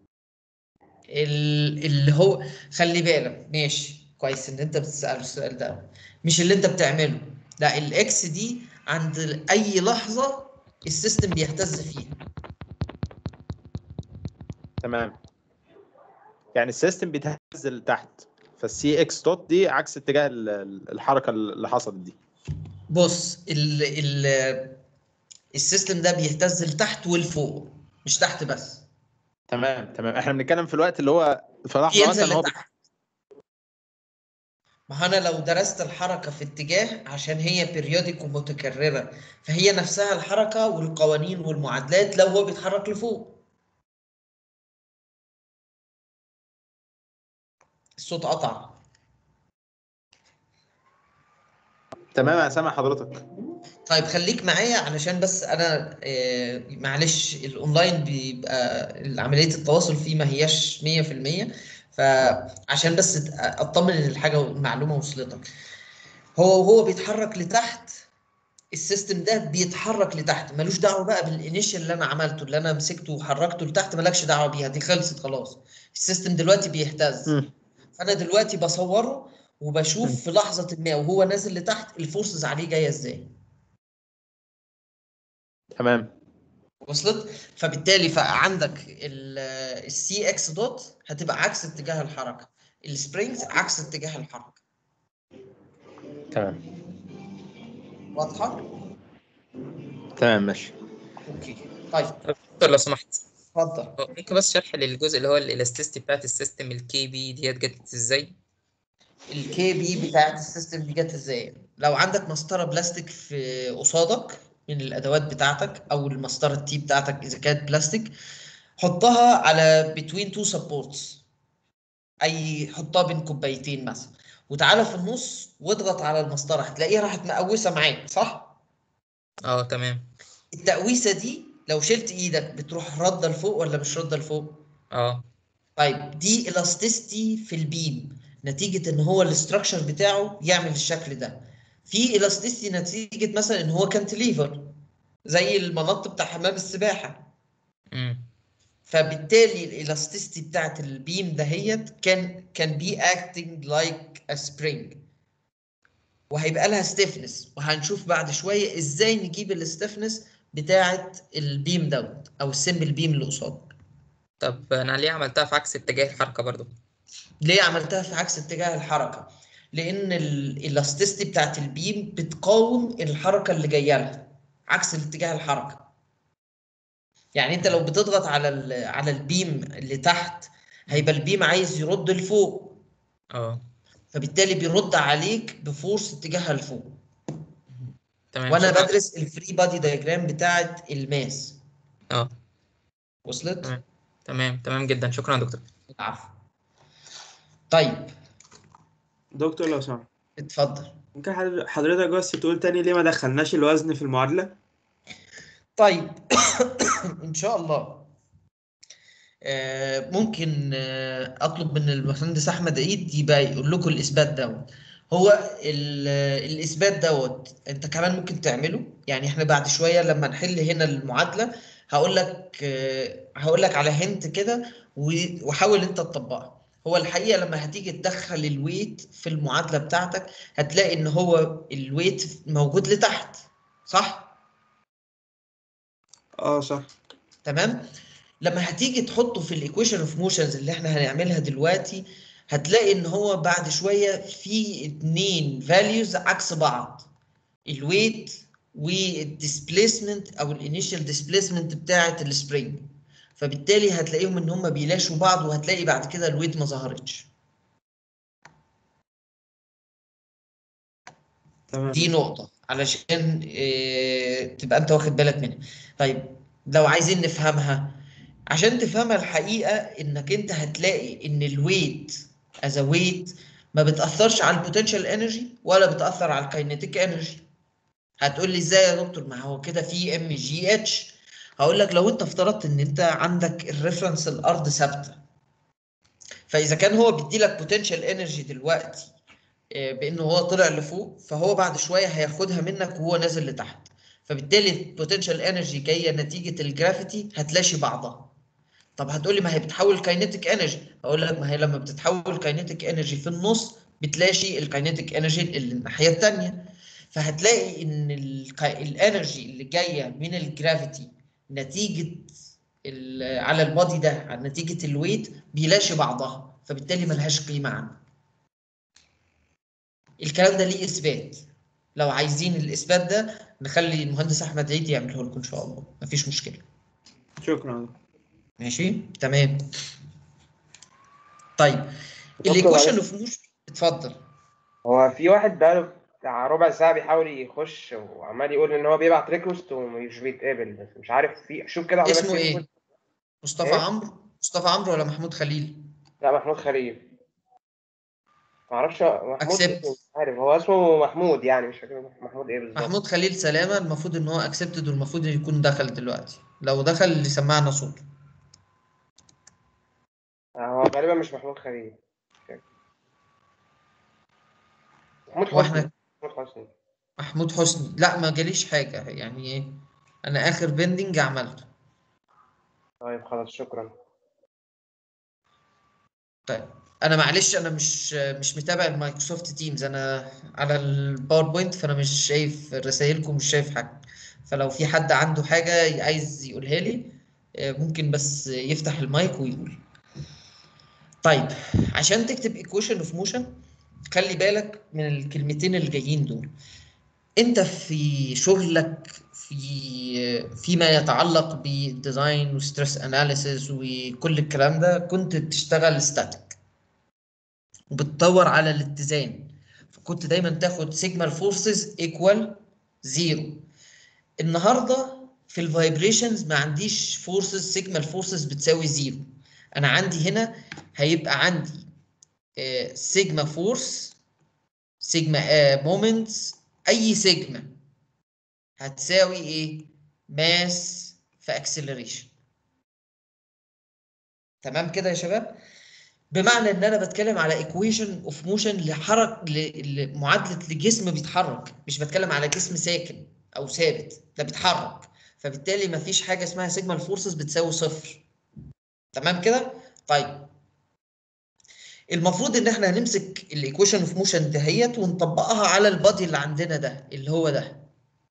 ال- اللي هو خلي بالك ماشي كويس ان انت بتسأل السؤال ده مش اللي انت بتعمله لا الاكس دي عند اي لحظه السيستم بيهتز فيها تمام يعني السيستم بيتهز لتحت فالسي اكس دوت دي عكس اتجاه ال- ال- الحركه اللي حصلت دي بص ال ال السيستم ده بيهتز لتحت ولفوق مش تحت بس تمام تمام احنا بنتكلم في الوقت اللي هو في لحظه ينزل مثلا هو لتحت ما هو انا لو درست الحركه في اتجاه عشان هي بيريودك ومتكرره فهي نفسها الحركه والقوانين والمعادلات لو هو بيتحرك لفوق الصوت قطع تمام انا سامع حضرتك طيب خليك معايا علشان بس انا آه، معلش الاونلاين بيبقى عمليه التواصل فيه ما هياش 100% فعشان بس ت- اطمن ان الحاجه المعلومه وصلتك هو وهو بيتحرك لتحت السيستم ده بيتحرك لتحت ملوش دعوه بقى بالانيشال اللي انا عملته اللي انا مسكته وحركته لتحت مالكش دعوه بيها دي خلصت خلاص السيستم دلوقتي بيهتز مم. فانا دلوقتي بصوره وبشوف في لحظه ما وهو نازل لتحت الفورسز عليه جايه ازاي تمام وصلت فبالتالي فعندك السي اكس دوت هتبقى عكس اتجاه الحركه السبرينجز عكس اتجاه الحركه تمام واضحه تمام ماشي اوكي طيب دكتور لو سمحت اتفضل هو ممكن بس شرح للجزء اللي هو الالاستيستي بتاعت السيستم الكي بي ديت جت ازاي؟ الكي بي بتاعت السيستم دي جت ازاي لو عندك مسطره بلاستيك في قصادك من الادوات بتاعتك او المسطره التي بتاعتك اذا كانت بلاستيك حطها على بتوين تو سبورتس اي حطها بين كوبايتين مثلا وتعالى في النص واضغط على المسطره هتلاقيها راحت مقوسه معاك صح اه تمام التقويسه دي لو شلت ايدك بتروح رده لفوق ولا مش رده لفوق اه طيب دي الاستيستي في البيم نتيجة ان هو الاستراكشر بتاعه يعمل الشكل ده في الاستيستي نتيجة مثلا ان هو كانتليفر زي المنط بتاع حمام السباحة امم فبالتالي الالاستيستي بتاعت البيم دهيت كان كان بي اكتنج لايك ا سبرينج وهيبقى لها ستيفنس وهنشوف بعد شوية ازاي نجيب الستيفنس بتاعت البيم دوت او السمبل بيم اللي قصادك طب انا ليه عملتها في عكس اتجاه الحركة برضو؟ ليه عملتها في عكس اتجاه الحركة؟ لأن الالاستيستي بتاعت البيم بتقاوم الحركة اللي جاية لها عكس الاتجاه الحركة. يعني أنت لو بتضغط على ال- على البيم اللي تحت هيبقى البيم عايز يرد لفوق اه فبالتالي بيرد عليك بفورس اتجاهها لفوق. تمام وأنا شكراً. بدرس الفري بادي دايجرام بتاعت الماس. اه وصلت؟ تمام تمام تمام جدا شكرا يا دكتور العفو. طيب دكتور لو سمحت اتفضل. ممكن حضر- حضرتك بس تقول تاني ليه ما دخلناش الوزن في المعادلة؟ طيب ان شاء الله آه، ممكن آه، اطلب من المهندس احمد عيد يبقى يقول لكم الاثبات دوت هو ال- الاثبات دوت انت كمان ممكن تعمله يعني احنا بعد شويه لما نحل هنا المعادله هقول لك آه، هقول لك على هنت كده و- وحاول انت تطبقها هو الحقيقه لما هتيجي تدخل الويت في المعادله بتاعتك هتلاقي ان هو الويت موجود لتحت صح اه صح تمام لما هتيجي تحطه في الايكويشن اوف موشنز اللي احنا هنعملها دلوقتي هتلاقي ان هو بعد شويه في اتنين فاليوز عكس بعض الويت والديسبيسمنت او الانيشال ديسبيسمنت بتاعه السبرينج فبالتالي هتلاقيهم ان هم بيلاشوا بعض وهتلاقي بعد كده الويت ما ظهرتش تمام دي نقطة علشان آه، تبقى انت واخد بالك منها طيب لو عايزين نفهمها عشان تفهمها الحقيقة انك انت هتلاقي ان الويت از ويت ما بتأثرش على البوتنشال انرجي ولا بتأثر على الكاينيتيك انرجي هتقول لي ازاي يا دكتور ما هو كده في ام جي اتش هقول لك لو انت افترضت ان انت عندك الريفرنس الارض ثابته فاذا كان هو بيدي لك بوتنشال انرجي دلوقتي آه، بانه هو طلع لفوق فهو بعد شويه هياخدها منك وهو نازل لتحت فبالتالي البوتنشال انرجي جايه نتيجه الجرافيتي هتلاشي بعضها طب هتقولي ما هي بتحول كاينيتيك انرجي اقول لك ما هي لما بتتحول كاينيتيك انرجي في النص بتلاشي الكاينيتيك انرجي اللي الناحيه الثانيه فهتلاقي ان الانرجي اللي جايه من الجرافيتي نتيجه ال- على البادي ده نتيجه الويت بيلاشي بعضها فبالتالي ملهاش قيمه عندك الكلام ده ليه اثبات لو عايزين الاثبات ده نخلي المهندس احمد عيد يعمله لكم ان شاء الله مفيش مشكله شكرا ماشي تمام طيب دكتور الايكويشن معلش. اوف موشن اتفضل هو في واحد بقاله بتاع ربع ساعة بيحاول يخش وعمال يقول إن هو بيبعت ريكوست ومش بيتقبل بس مش عارف في شوف كده على اسمه بس ايه يدخل. مصطفى إيه؟ عمرو مصطفى عمرو ولا محمود خليل لا محمود خليل معرفش محمود Accept. اسمه مش عارف هو اسمه محمود يعني مش فاكر محمود ايه بالظبط محمود خليل سلامه المفروض ان هو اكسبتد والمفروض يكون دخل دلوقتي لو دخل يسمعنا صوته هو غالبا مش محمود خليل مش فاكر. محمود واحنا حسني محمود حسني محمود حسني لا ما جاليش حاجة يعني ايه انا اخر بندنج عملته طيب خلاص شكرا طيب انا معلش انا مش مش متابع المايكروسوفت تيمز انا على الباوربوينت فانا مش شايف رسائلكم مش شايف حاجة فلو في حد عنده حاجة عايز يقولها لي آه، ممكن بس يفتح المايك ويقول طيب عشان تكتب equation of motion خلي بالك من الكلمتين اللي جايين دول انت في شغلك في فيما يتعلق بالديزاين وستريس اناليسيس وكل الكلام ده كنت بتشتغل ستاتيك وبتدور على الاتزان فكنت دايما تاخد سيجما الفورسز ايكوال زيرو النهارده في الفايبريشنز ما عنديش فورسز سيجما الفورسز بتساوي زيرو انا عندي هنا هيبقى عندي سيجما فورس سيجما مومنتس اي سيجما هتساوي ايه ماس في اكسلريشن تمام كده يا شباب بمعنى ان انا بتكلم على ايكويشن اوف موشن لحرك ل- لمعادله لجسم بيتحرك مش بتكلم على جسم ساكن او ثابت ده بيتحرك فبالتالي مفيش حاجه اسمها سيجما الفورسز بتساوي صفر تمام كده طيب المفروض ان احنا هنمسك الايكويشن اوف موشن دهيت ونطبقها على البادي اللي عندنا ده اللي هو ده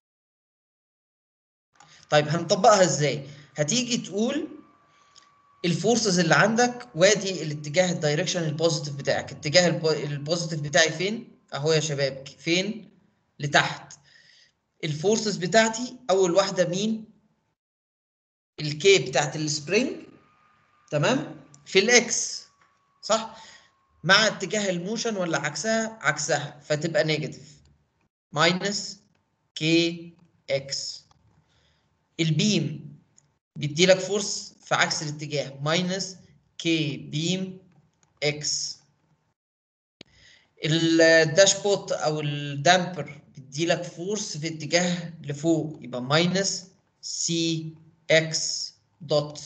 طيب هنطبقها ازاي هتيجي تقول الفورسز اللي عندك وادي الاتجاه الدايركشن البوزيتيف بتاعك اتجاه البو- البوزيتيف بتاعي فين اهو يا شباب فين لتحت الفورسز بتاعتي اول واحده مين الكي بتاعت السبرينج تمام في الاكس صح مع اتجاه الموشن ولا عكسها عكسها فتبقى نيجاتيف ماينس كي اكس البيم بيدي لك فورس في عكس الاتجاه ماينس كي بيم اكس الداشبوت او الدامبر بيدي لك فورس في اتجاه لفوق يبقى ماينس سي اكس دوت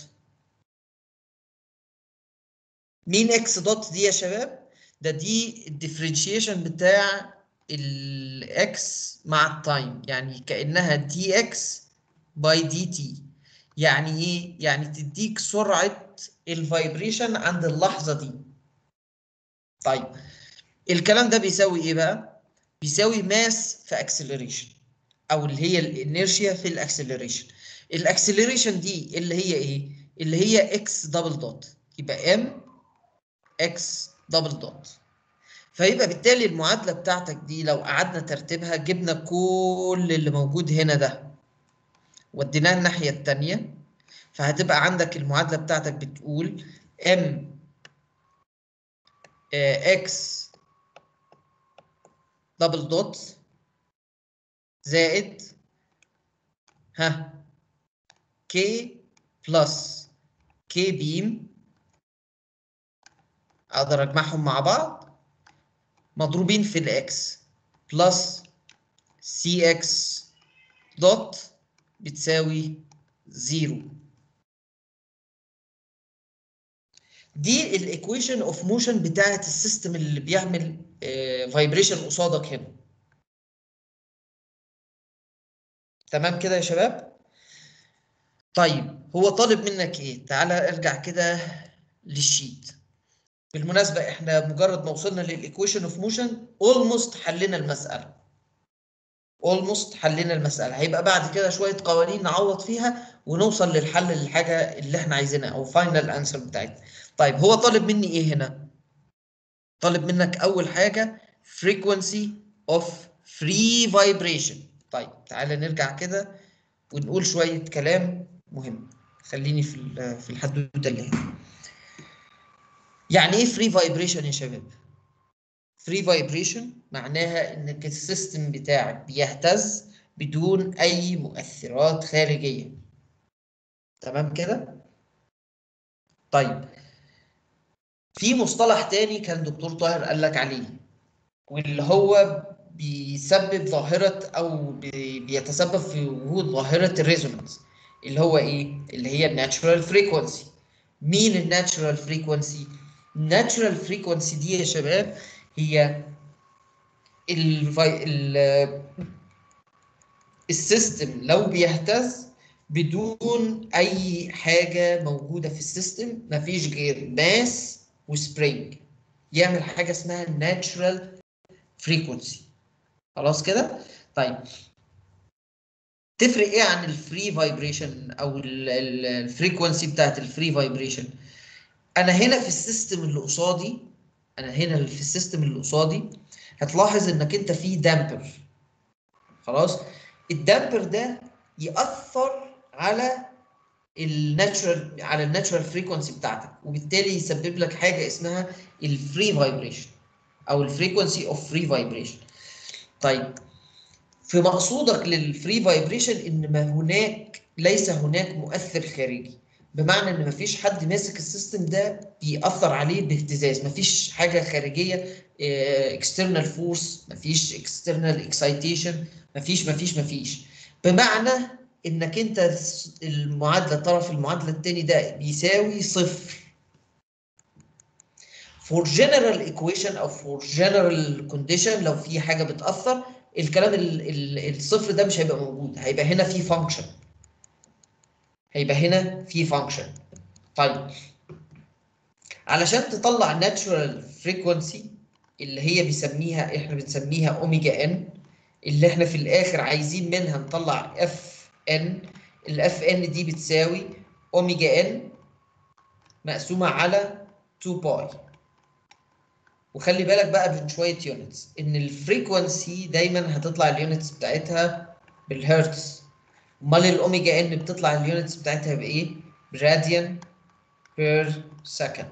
مين اكس دوت دي يا شباب ده دي الديفرنشيشن بتاع الاكس مع التايم يعني كانها دي اكس باي دي تي يعني ايه يعني تديك سرعه الفايبريشن عند اللحظه دي طيب الكلام ده بيساوي ايه بقى بيساوي ماس في اكسلريشن او اللي هي الانيرشيا في الاكسلريشن الاكسلريشن دي اللي هي ايه اللي هي اكس دبل دوت يبقى ام اكس دبل دوت فيبقى بالتالي المعادله بتاعتك دي لو قعدنا ترتيبها جبنا كل اللي موجود هنا ده وديناه الناحيه الثانيه فهتبقى عندك المعادله بتاعتك بتقول ام اكس دبل دوت زائد ها كي بلس كي بيم اقدر اجمعهم مع بعض مضروبين في الاكس بلس سي اكس دوت بتساوي زيرو دي الايكويشن اوف موشن بتاعت السيستم اللي بيعمل فايبريشن قصادك هنا تمام كده يا شباب طيب هو طالب منك ايه تعالى ارجع كده للشيت بالمناسبة احنا مجرد ما وصلنا للايكويشن اوف موشن اولموست حلينا المسألة اولموست حلينا المسألة هيبقى بعد كده شوية قوانين نعوض فيها ونوصل للحل للحاجة اللي احنا عايزينها او فاينل انسر بتاعتنا طيب هو طالب مني ايه هنا طالب منك اول حاجة frequency of free vibration طيب تعالى نرجع كده ونقول شوية كلام مهم خليني في ال- في الحدوتة اللي هنا يعني ايه فري فايبريشن يا شباب فري فايبريشن معناها انك السيستم بتاعك بيهتز بدون اي مؤثرات خارجيه تمام كده طيب في مصطلح تاني كان دكتور طاهر قال لك عليه واللي هو بيسبب ظاهره او بي- بيتسبب في وجود ظاهره الريزونانس اللي هو ايه اللي هي الناتشورال فريكوانسي مين الناتشورال فريكوانسي الناتشورال فريكوانسي دي يا شباب هي الفي... ال... السيستم لو بيهتز بدون اي حاجه موجوده في السيستم مفيش غير ماس وسبرينج يعمل حاجه اسمها ناتشرال فريكونسي خلاص كده طيب تفرق ايه عن الفري فايبريشن او الفريكونسي بتاعت الفري فايبريشن انا هنا في السيستم اللي قصادي انا هنا في السيستم اللي قصادي هتلاحظ انك انت في دامبر خلاص الدامبر ده يأثر على الناتشرال على الناتشرال فريكونسي بتاعتك وبالتالي يسبب لك حاجه اسمها الفري فايبريشن او الفريكونسي اوف فري فايبريشن طيب في مقصودك للفري فايبريشن ان ما هناك ليس هناك مؤثر خارجي بمعنى ان مفيش حد ماسك السيستم ده بيأثر عليه باهتزاز مفيش حاجه خارجيه اكسترنال فورس مفيش اكسترنال اكسايتيشن مفيش مفيش مفيش بمعنى انك انت المعادله طرف المعادله الثاني ده بيساوي صفر for general equation او for general condition لو في حاجه بتاثر الكلام ال ال الصفر ده مش هيبقى موجود هيبقى هنا في فانكشن هيبقى هنا في فانكشن طيب علشان تطلع natural frequency اللي هي بيسميها احنا بنسميها اوميجا ان اللي احنا في الاخر عايزين منها نطلع اف ان الاف ان دي بتساوي اوميجا ان مقسومه على 2 باي وخلي بالك بقى من شويه يونتس ان الفريكونسي دايما هتطلع اليونتس بتاعتها بالهرتز امال الاوميجا ان بتطلع اليونتس بتاعتها بايه براديان بير سكند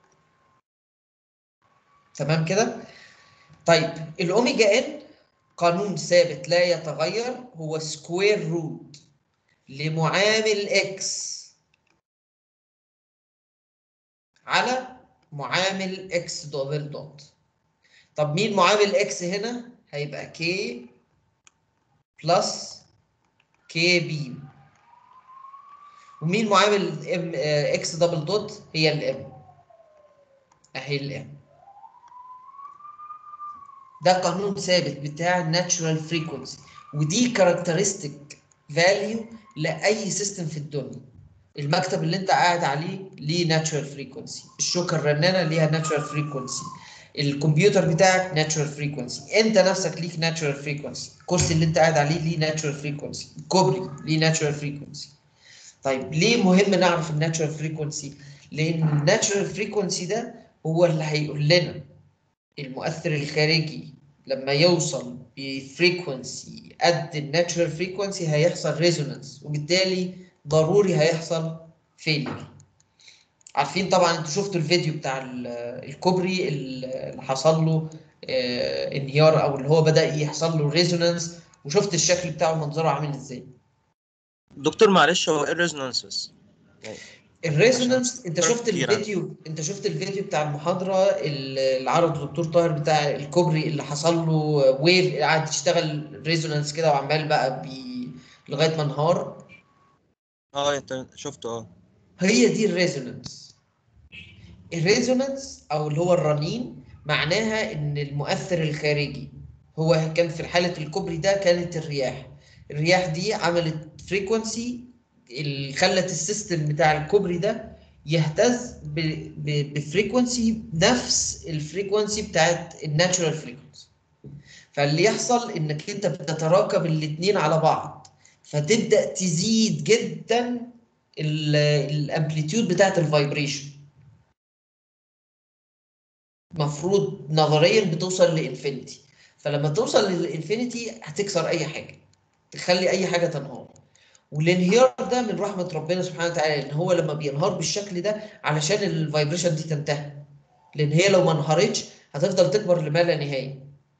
تمام كده طيب الاوميجا ان قانون ثابت لا يتغير هو سكوير روت لمعامل اكس على معامل اكس دبل دوت طب مين معامل اكس هنا هيبقى كي بلس كي بي ومين معامل ام اكس دبل دوت هي الام اهي الام ده قانون ثابت بتاع الناتشورال فريكونسي ودي كاركترستيك فاليو لاي سيستم في الدنيا المكتب اللي انت قاعد عليه ليه ناتشورال فريكونسي الشوكه الرنانه ليها ناتشورال فريكونسي الكمبيوتر بتاعك ناتشورال فريكونسي انت نفسك ليك ناتشورال فريكونسي الكرسي اللي انت قاعد عليه ليه ناتشورال فريكونسي الكوبري ليه ناتشورال فريكونسي طيب ليه مهم نعرف الناتشورال فريكونسي لان الناتشورال فريكونسي ده هو اللي هيقول لنا المؤثر الخارجي لما يوصل بفريكونسي قد الناتشورال فريكونسي هيحصل ريزونانس وبالتالي ضروري هيحصل فيلير عارفين طبعا انتوا شفتوا الفيديو بتاع الكوبري اللي حصل له اه انهيار او اللي هو بدا يحصل له ريزونانس وشفت الشكل بتاعه منظره عامل ازاي دكتور معلش هو ايه الريزونانس بس؟ الريزونانس انت شفت كتير الفيديو انت شفت الفيديو بتاع المحاضره اللي عرضه الدكتور طاهر بتاع الكوبري اللي حصل له ويف قعد يشتغل ريزونانس كده وعمال بقى بي لغايه ما انهار اه انت شفته اه هي دي الريزونانس الريزونانس او اللي هو الرنين معناها ان المؤثر الخارجي هو كان في حاله الكوبري ده كانت الرياح الرياح دي عملت فريكونسي اللي خلت السيستم بتاع الكوبري ده يهتز بفريكونسي نفس الفريكونسي بتاعت الناتشورال فريكونسي فاللي يحصل انك انت بتتراكب الاثنين على بعض فتبدا تزيد جدا الامبليتيود بتاعت الفايبريشن المفروض نظريا بتوصل لانفينيتي فلما توصل للانفينيتي هتكسر اي حاجه تخلي اي حاجه تنهار والانهيار ده من رحمه ربنا سبحانه وتعالى ان هو لما بينهار بالشكل ده علشان الفايبريشن دي تنتهي لان هي لو ما انهارتش هتفضل تكبر لما لا نهايه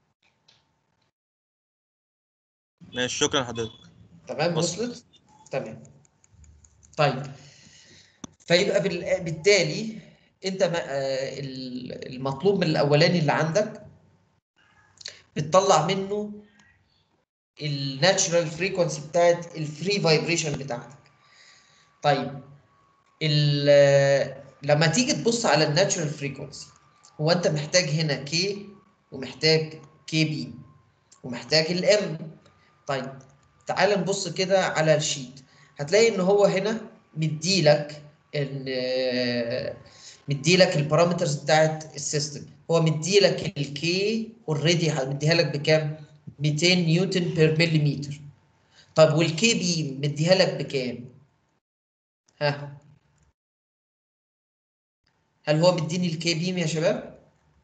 ماشي شكرا لحضرتك تمام وصلت. وصلت تمام طيب فيبقى بال- بالتالي انت ما- آه، ال- المطلوب من الاولاني اللي عندك بتطلع منه الناتشرال فريكونسي بتاعت الفري فايبريشن بتاعتك طيب ال- لما تيجي تبص على الناتشرال فريكونسي هو انت محتاج هنا كي ومحتاج كي بي ومحتاج الام طيب تعال نبص كده على الشيت هتلاقي ان هو هنا مديلك ان آه، مديلك البارامترز بتاعت السيستم هو مديلك الكي اوريدي مديها لك بكام 200 نيوتن بير مليمتر طب والكي بي مديها لك بكام ها هل هو مديني الكي بيم يا شباب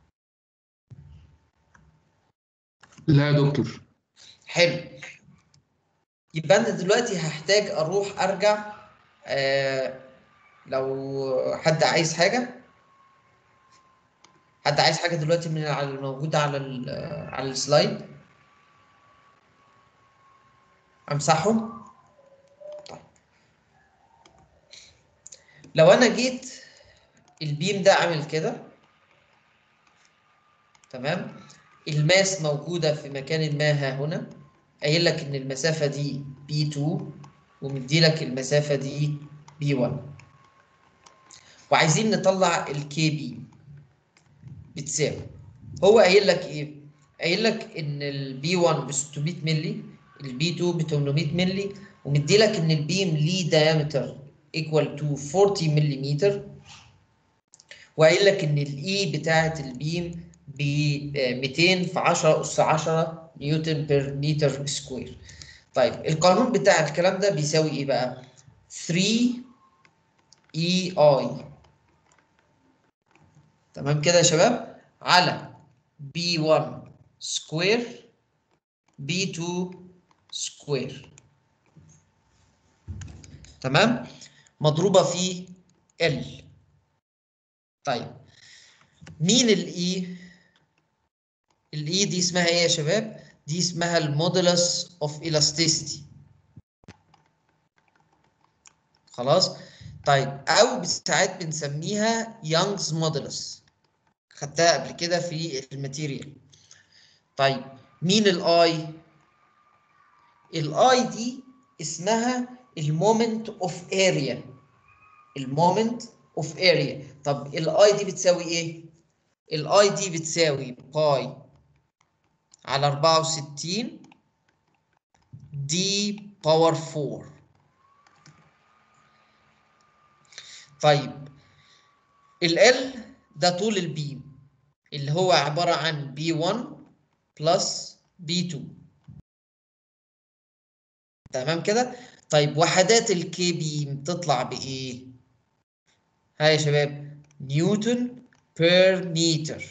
لا يا دكتور حلو يبقى انا دلوقتي هحتاج اروح ارجع آه لو حد عايز حاجه حد عايز حاجه دلوقتي من على الموجوده على ال- على السلايد امسحهم طيب لو انا جيت البيم ده عامل كده تمام الماس موجوده في مكان ما ها هنا قايل لك ان المسافه دي B2 ومدي لك المسافه دي B1 وعايزين نطلع الكي بي بتساوي هو قايل لك ايه قايل لك ان البي 1 ب 600 مللي البي 2 ب 800 مللي ومدي لك ان البيم ليه diameter equal to 40 ملم وقايل لك ان الاي بتاعه البيم ب 200 في 10 اس 10 نيوتن بير متر سكوير طيب القانون بتاع الكلام ده بيساوي ايه بقى 3 اي اي تمام كده يا شباب على B1 سكوير B2 سكوير تمام مضروبة في L طيب مين الاي الاي دي اسمها ايه يا شباب دي اسمها المودولس اوف elasticity خلاص طيب او ساعات بنسميها يانجز مودولس خدتها قبل كده في الماتيريال طيب مين الاي الاي دي اسمها المومنت اوف اريا المومنت اوف اريا طب الاي دي بتساوي ايه الاي دي بتساوي باي على 64 دي باور 4 طيب ال L ده طول البيم اللي هو عبارة عن B1 بلس B2 تمام كده؟ طيب وحدات الكي بيم تطلع بإيه؟ ها يا شباب نيوتن بير متر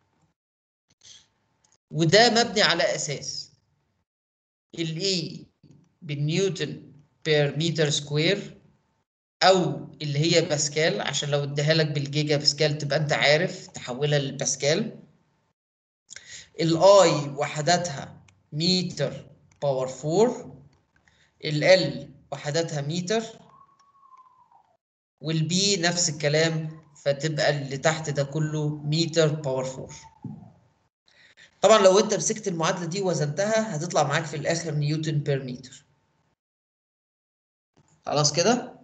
وده مبني على أساس ال E بالنيوتن بير متر سكوير او اللي هي باسكال عشان لو اديها لك بالجيجا باسكال تبقى انت عارف تحولها للباسكال الاي وحداتها متر باور 4 ال وحداتها متر والبي نفس الكلام فتبقى اللي تحت ده كله متر باور 4 طبعا لو انت مسكت المعادله دي وزنتها هتطلع معاك في الاخر نيوتن بير متر خلاص كده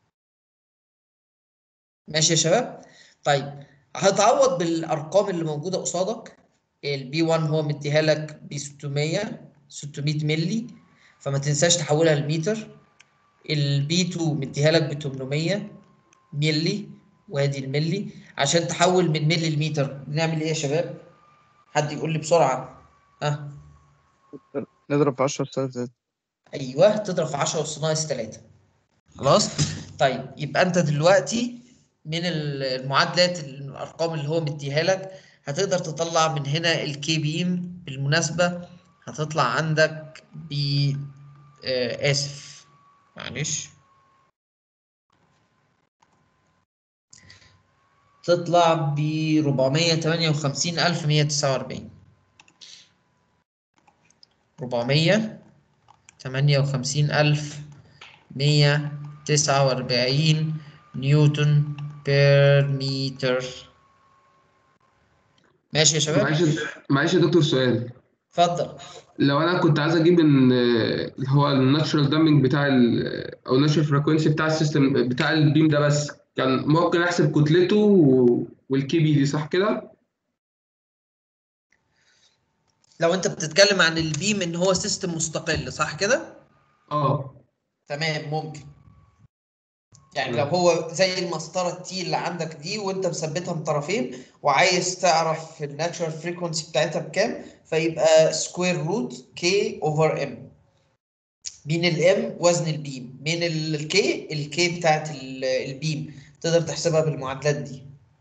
ماشي يا شباب طيب هتعوض بالارقام اللي موجوده قصادك البي 1 هو مديها لك ب 600 600 مللي فما تنساش تحولها لمتر البي 2 مديها لك ب 800 مللي وادي الملي عشان تحول من ملي لمتر بنعمل ايه يا شباب حد يقول لي بسرعه ها نضرب في 10 سالب ايوه تضرب في 10 اس ناقص 3 خلاص طيب يبقى انت دلوقتي من المعادلات الارقام اللي هو مديها لك هتقدر تطلع من هنا الكي بيم بالمناسبه هتطلع عندك ب آه اسف معلش تطلع ب 458149 458149 نيوتن بير متر ماشي يا شباب معلش معلش يا دكتور سؤال اتفضل لو انا كنت عايز اجيب ان اللي هو الناتشرال دامبنج بتاع ال- او الناتشرال فريكونسي بتاع السيستم بتاع البيم ده بس كان ممكن احسب كتلته و- والكي بي دي صح كده؟ لو انت بتتكلم عن البيم ان هو سيستم مستقل صح كده اه تمام ممكن يعني لو هو زي المسطره التي اللي عندك دي وانت مثبتها من طرفين وعايز تعرف الناتشورال فريكونسي بتاعتها بكام فيبقى سكوير روت كي اوفر ام مين الام وزن البيم مين الكي الكي بتاعت ال- البيم تقدر تحسبها بالمعادلات دي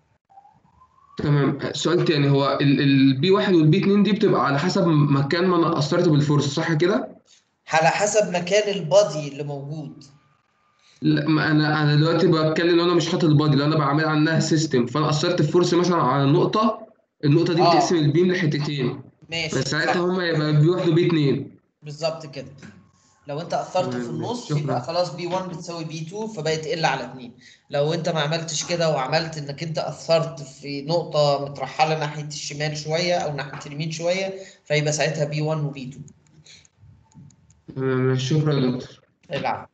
تمام سؤال تاني هو البي واحد والبي اتنين دي بتبقى على حسب مكان ما انا اثرت بالفورس صح كده؟ على حسب مكان البادي اللي موجود لا ما انا انا دلوقتي بتكلم لو انا مش حاطط البادي لو انا بعمل عنها سيستم فانا اثرت الفورس مثلا على نقطه النقطه دي آه. بتقسم البيم لحتتين ماشي فساعتها صح. هما يبقى بي واحد وبي اتنين بالظبط كده لو انت اثرت في تمام، النص شكراً. يبقى خلاص بي 1 بتساوي بي 2 فبقت ال على 2 لو انت ما عملتش كده وعملت انك انت اثرت في نقطه مترحله ناحيه الشمال شويه او ناحيه اليمين شويه فيبقى ساعتها بي 1 وبي 2 تمام شكرا يا دكتور العب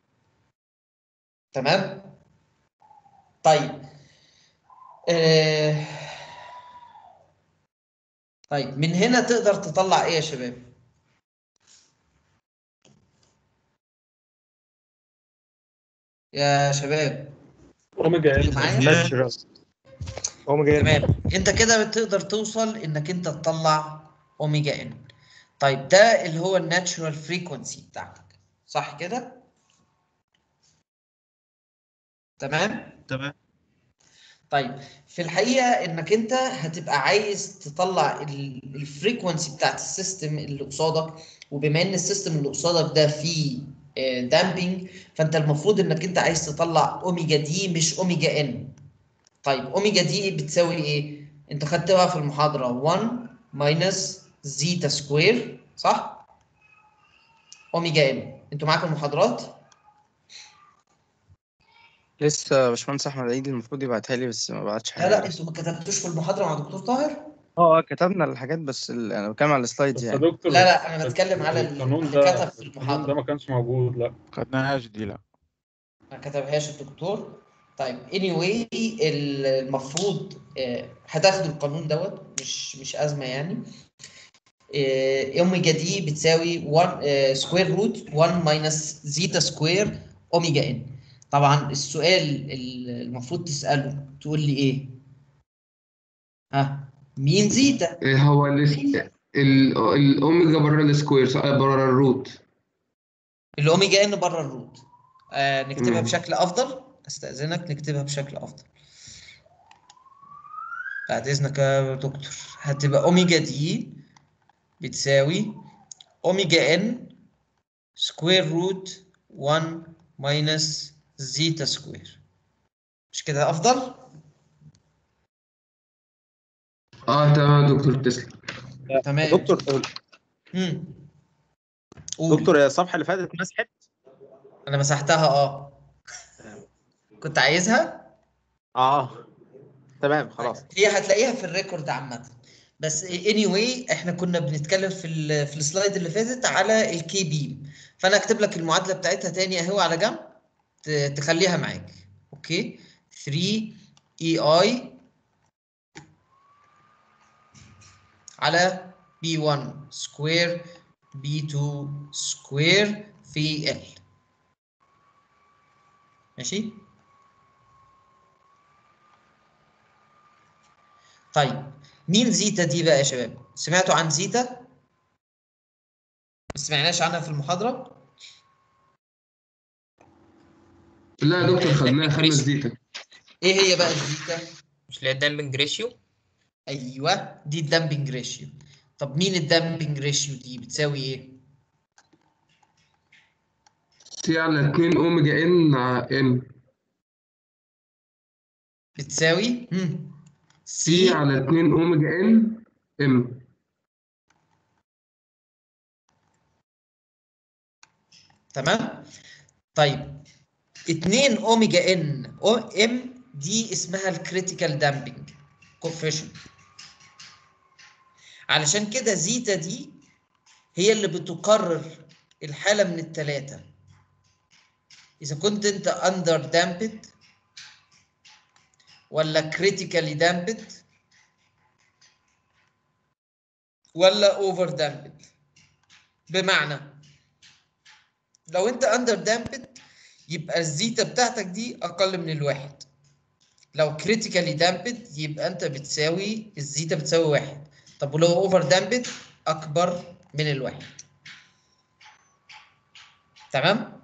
تمام طيب آه... طيب من هنا تقدر تطلع ايه يا شباب يا شباب اوميجا اللي ان معايا اوميجا تمام انت كده بتقدر توصل انك انت تطلع اوميجا ان طيب ده اللي هو الناتشورال فريكونسي بتاعتك صح كده تمام تمام طيب في الحقيقه انك انت هتبقى عايز تطلع الفريكونسي بتاعت السيستم اللي قصادك وبما ان السيستم اللي قصادك ده فيه دامبنج فانت المفروض انك انت عايز تطلع اوميجا دي مش اوميجا ان طيب اوميجا دي بتساوي ايه انت خدتها في المحاضره 1 ماينس زيتا سكوير صح اوميجا ان انتوا معاكم المحاضرات لسه باشمهندس احمد عيد المفروض يبعتها لي بس ما بعتش لا حاجه لا انتوا ما كتبتوش في المحاضره مع دكتور طاهر اه اه كتبنا الحاجات بس ال... انا بتكلم على السلايدز يا يعني دكتور لا لا انا بتكلم على اللي القانون ده كتب في القانون ده المحاضره ما كانش موجود لا خدناهاش دي لا ما كتبهاش الدكتور طيب anyway ال- المفروض آه، هتاخدوا القانون دوت مش مش ازمه يعني آه، اوميجا دي بتساوي 1 سكوير روت 1 ماينس زيتا سكوير اوميجا ان طبعا السؤال ال- المفروض تساله تقول لي ايه ها مين زيتا إيه هو ال- ال- الاوميجا بره السكوير صح بره الروت الاوميجا ان بره الروت آه نكتبها مم. بشكل افضل استاذنك نكتبها بشكل افضل بعد اذنك يا دكتور هتبقى اوميجا دي بتساوي اوميجا ان سكوير روت 1 ماينس زيتا سكوير مش كده افضل اه تمام يا دكتور تسلم تمام دكتور امم قول دكتور هي الصفحه اللي فاتت مسحت انا مسحتها اه كنت عايزها اه تمام خلاص هي هتلاقيها في الريكورد عامة بس anyway احنا كنا بنتكلم في ال في السلايد اللي فاتت على الكي بيم فانا اكتب لك المعادلة بتاعتها تاني اهو على جنب ت- تخليها معاك اوكي 3 اي اي على بي 1 سكوير بي 2 سكوير في ال ماشي طيب مين زيتا دي بقى يا شباب؟ سمعتوا عن زيتا؟ ما سمعناش عنها في المحاضرة؟ لا يا دكتور خدناها خدنا الزيتا ايه هي بقى الزيتا؟ مش اللي هي الدامبنج ريشيو ايوه دي الدامبنج ريشيو طب مين الدامبنج ريشيو دي بتساوي ايه؟ سي على 2 اوميجا ان على ان بتساوي مم. سي على 2 اوميجا ان ام تمام؟ طيب 2 اوميجا ان او ام دي اسمها الكريتيكال دامبنج كوفيشنت علشان كده زيتا دي هي اللي بتقرر الحالة من التلاتة إذا كنت أنت under damped ولا critically damped ولا over damped بمعنى لو انت اندر دامبد يبقى الزيتا بتاعتك دي اقل من الواحد لو كريتيكالي دامبد يبقى انت بتساوي الزيتا بتساوي واحد طب ولو اوفر دامبد اكبر من الواحد تمام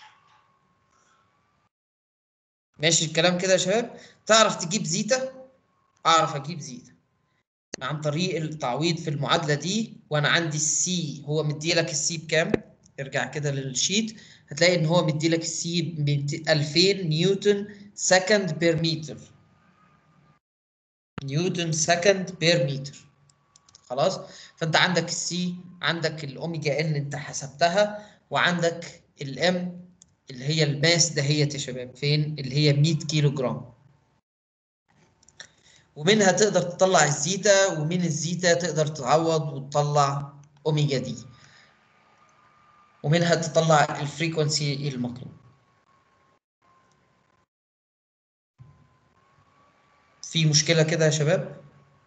ماشي الكلام كده يا شباب تعرف تجيب زيتا اعرف اجيب زيتا عن طريق التعويض في المعادله دي وانا عندي السي هو مديلك السي بكام ارجع كده للشيت هتلاقي ان هو مديلك السي ب 2000 نيوتن سكند بير متر نيوتن سكند بير متر خلاص فانت عندك السي عندك الاوميجا ان انت حسبتها وعندك الام اللي هي الماس دهيت يا شباب فين اللي هي 100 كيلو جرام ومنها تقدر تطلع الزيتا ومن الزيتا تقدر تعوض وتطلع اوميجا دي ومنها تطلع الفريكونسي المطلوب في مشكلة كده يا شباب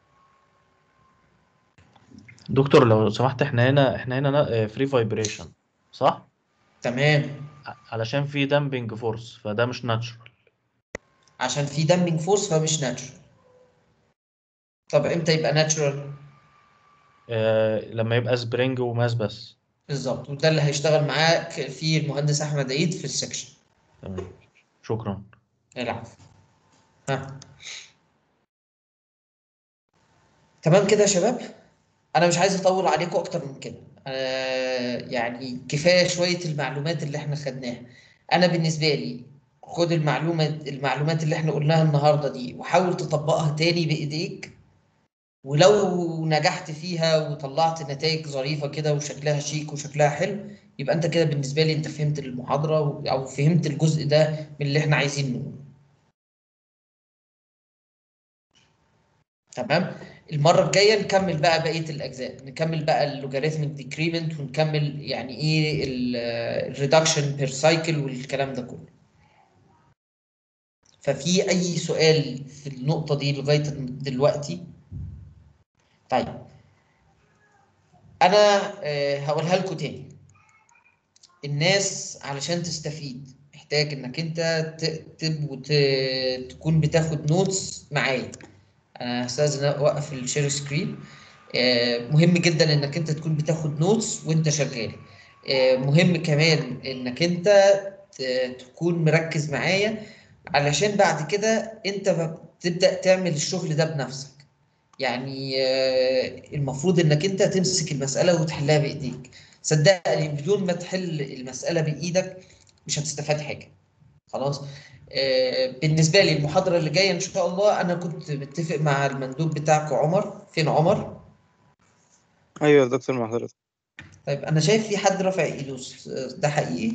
دكتور لو سمحت احنا هنا احنا هنا فري فايبريشن صح؟ تمام ع- علشان في دامبنج فورس فده مش ناتشورال عشان في دامبنج فورس فمش ناتشورال طب امتى يبقى ناتشورال آه لما يبقى سبرينج وماس بس بالظبط وده اللي هيشتغل معاك في المهندس احمد عيد في السكشن تمام شكرا العفو ها تمام كده يا شباب انا مش عايز اطول عليكم اكتر من كده آه يعني كفايه شويه المعلومات اللي احنا خدناها انا بالنسبه لي خد المعلومه المعلومات اللي احنا قلناها النهارده دي وحاول تطبقها تاني بايديك ولو نجحت فيها وطلعت نتائج ظريفه كده وشكلها شيك وشكلها حلو يبقى انت كده بالنسبه لي انت فهمت المحاضره و- او فهمت الجزء ده من اللي احنا عايزين نقوله تمام المره الجايه نكمل بقى بقيه الاجزاء نكمل بقى اللوجاريثميك ديكريمنت ونكمل يعني ايه الريدكشن بير سايكل والكلام ده كله ففي اي سؤال في النقطه دي لغايه دلوقتي طيب انا آه، هقولها لكم تاني الناس علشان تستفيد محتاج انك انت تكتب وتكون بتاخد نوتس معايا انا هستاذن اوقف الشير سكرين آه، مهم جدا انك انت تكون بتاخد نوتس وانت شغال آه، مهم كمان انك انت ت- تكون مركز معايا علشان بعد كده انت ب- تبدأ تعمل الشغل ده بنفسك يعني آه، المفروض انك انت تمسك المسألة وتحلها بايديك صدقني بدون ما تحل المسألة بايدك مش هتستفاد حاجة خلاص آه، بالنسبة لي المحاضرة اللي جاية إن شاء الله أنا كنت متفق مع المندوب بتاعكم عمر فين عمر؟ ايوه يا دكتور مع حضرتك طيب أنا شايف في حد رافع إيده آه، ده حقيقي؟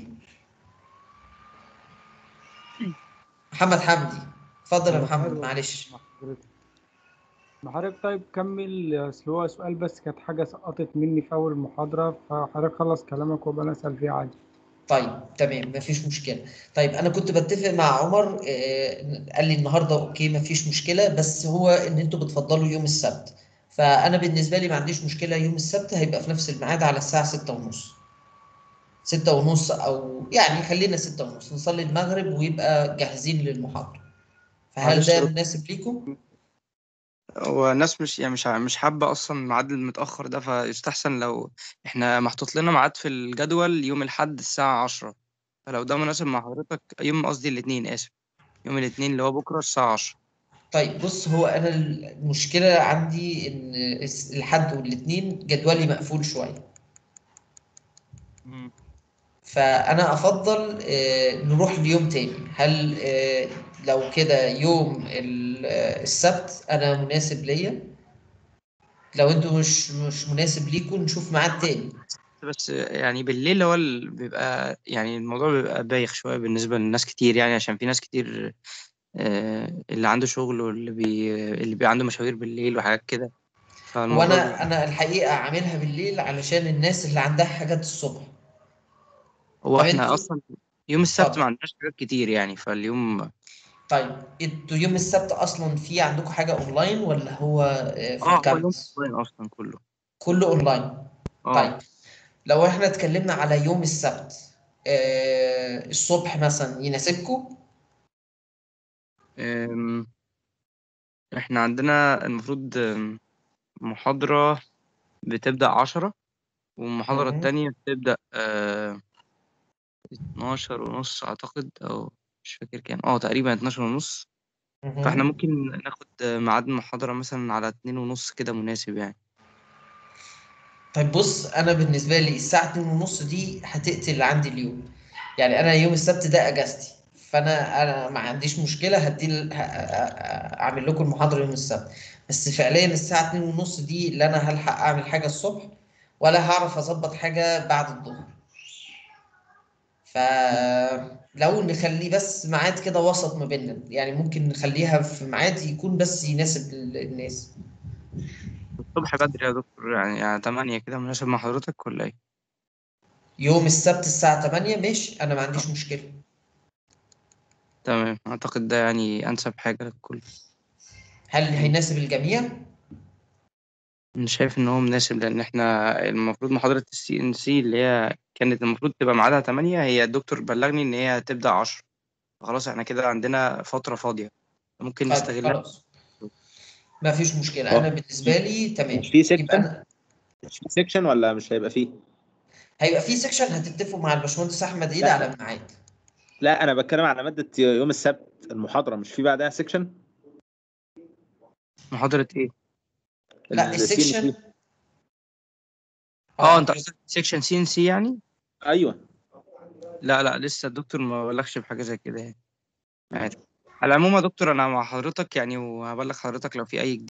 محمد حمدي اتفضل يا محمد معلش ما حضرتك طيب كمل اصل هو سؤال بس كانت حاجة سقطت مني في أول المحاضرة فحضرتك خلص كلامك وابقى أنا أسأل فيه عادي طيب تمام مفيش مشكلة طيب أنا كنت بتفق مع عمر آه، قال لي النهاردة أوكي مفيش مشكلة بس هو إن أنتوا بتفضلوا يوم السبت فأنا بالنسبة لي ما عنديش مشكلة يوم السبت هيبقى في نفس الميعاد على الساعة ستة ونص ستة ونص أو يعني خلينا ستة ونص نصلي المغرب ويبقى جاهزين للمحاضرة فهل معلش يا ده دكتور. مناسب ليكم؟ هو الناس مش يعني مش ع- مش حابة أصلا الميعاد المتأخر ده فيستحسن لو إحنا محطوط لنا ميعاد في الجدول يوم الأحد الساعة عشرة فلو ده مناسب مع حضرتك يوم قصدي الاتنين آسف يوم الاتنين اللي هو بكرة الساعة عشرة طيب بص هو أنا المشكلة عندي إن الس- الحد والاثنين جدولي مقفول شوية فأنا أفضل آه، نروح ليوم تاني هل آه، لو كده يوم ال- آه، السبت أنا مناسب ليا لو انتوا مش مش مناسب ليكم نشوف ميعاد تاني بس يعني بالليل هو ال- بيبقى يعني الموضوع بيبقى بايخ شوية بالنسبة لناس كتير يعني عشان في ناس كتير آه، اللي عنده شغل واللي بي اللي بي عنده مشاوير بالليل وحاجات كده فالموضوع وانا انا الحقيقه عاملها بالليل علشان الناس اللي عندها حاجات الصبح هو طب احنا انتوا اصلا يوم السبت اتفضل. ما عندناش حاجات كتير يعني فاليوم طيب انتوا يوم السبت اصلا في عندكم حاجه اونلاين ولا هو آه، في اه هو اليوم الكامبس اونلاين اصلا كله كله اونلاين اه طيب لو احنا اتكلمنا على يوم السبت آه، الصبح مثلا يناسبكم أم، احنا عندنا المفروض أم، محاضرة بتبدأ عشرة والمحاضرة مهم. التانية بتبدأ آه، اتناشر ونص أعتقد أو مش فاكر كام اه تقريبا اتناشر ونص فاحنا مهم. ممكن ناخد ميعاد المحاضرة مثلا على اتنين ونص كده مناسب يعني طيب بص انا بالنسبه لي الساعه 2 ونص دي هتقتل عندي اليوم يعني انا يوم السبت ده اجازتي فانا انا ما عنديش مشكله هدي ال- ه- ه- اعمل لكم المحاضره يوم السبت بس فعليا الساعه 2 ونص دي لا انا هلحق اعمل حاجه الصبح ولا هعرف اظبط حاجه بعد الظهر فلو نخليه بس ميعاد كده وسط ما بيننا يعني ممكن نخليها في ميعاد يكون بس يناسب ال- الناس الصبح بدري يا دكتور يعني, يعني تمانية كده مناسب مع حضرتك ولا ايه؟ يوم السبت الساعه 8 ماشي انا ما عنديش مشكله تمام أعتقد ده يعني أنسب حاجة للكل هل هيناسب الجميع؟ أنا شايف إن هو مناسب لأن إحنا المفروض محاضرة السي إن سي اللي هي كانت المفروض تبقى ميعادها تمانية هي الدكتور بلغني إن هي هتبدأ عشرة خلاص إحنا كده عندنا فترة فاضية ممكن طيب نستغلها خلاص ما فيش مشكله هو انا بالنسبه لي تمام مش في يبقى سيكشن انا مش في سيكشن ولا مش هيبقى فيه هيبقى في سيكشن هتتفقوا مع الباشمهندس احمد عيد لا. على الميعاد لا انا بتكلم على ماده يوم السبت المحاضره مش في بعدها سيكشن محاضرة إيه؟ لا السيكشن اه انت قصدك سيكشن سي ان سي يعني؟ ايوه لا لا لسه الدكتور ما بلغش بحاجه زي كده يعني عادي على العموم يا دكتور انا مع حضرتك يعني وهبلغ حضرتك لو في اي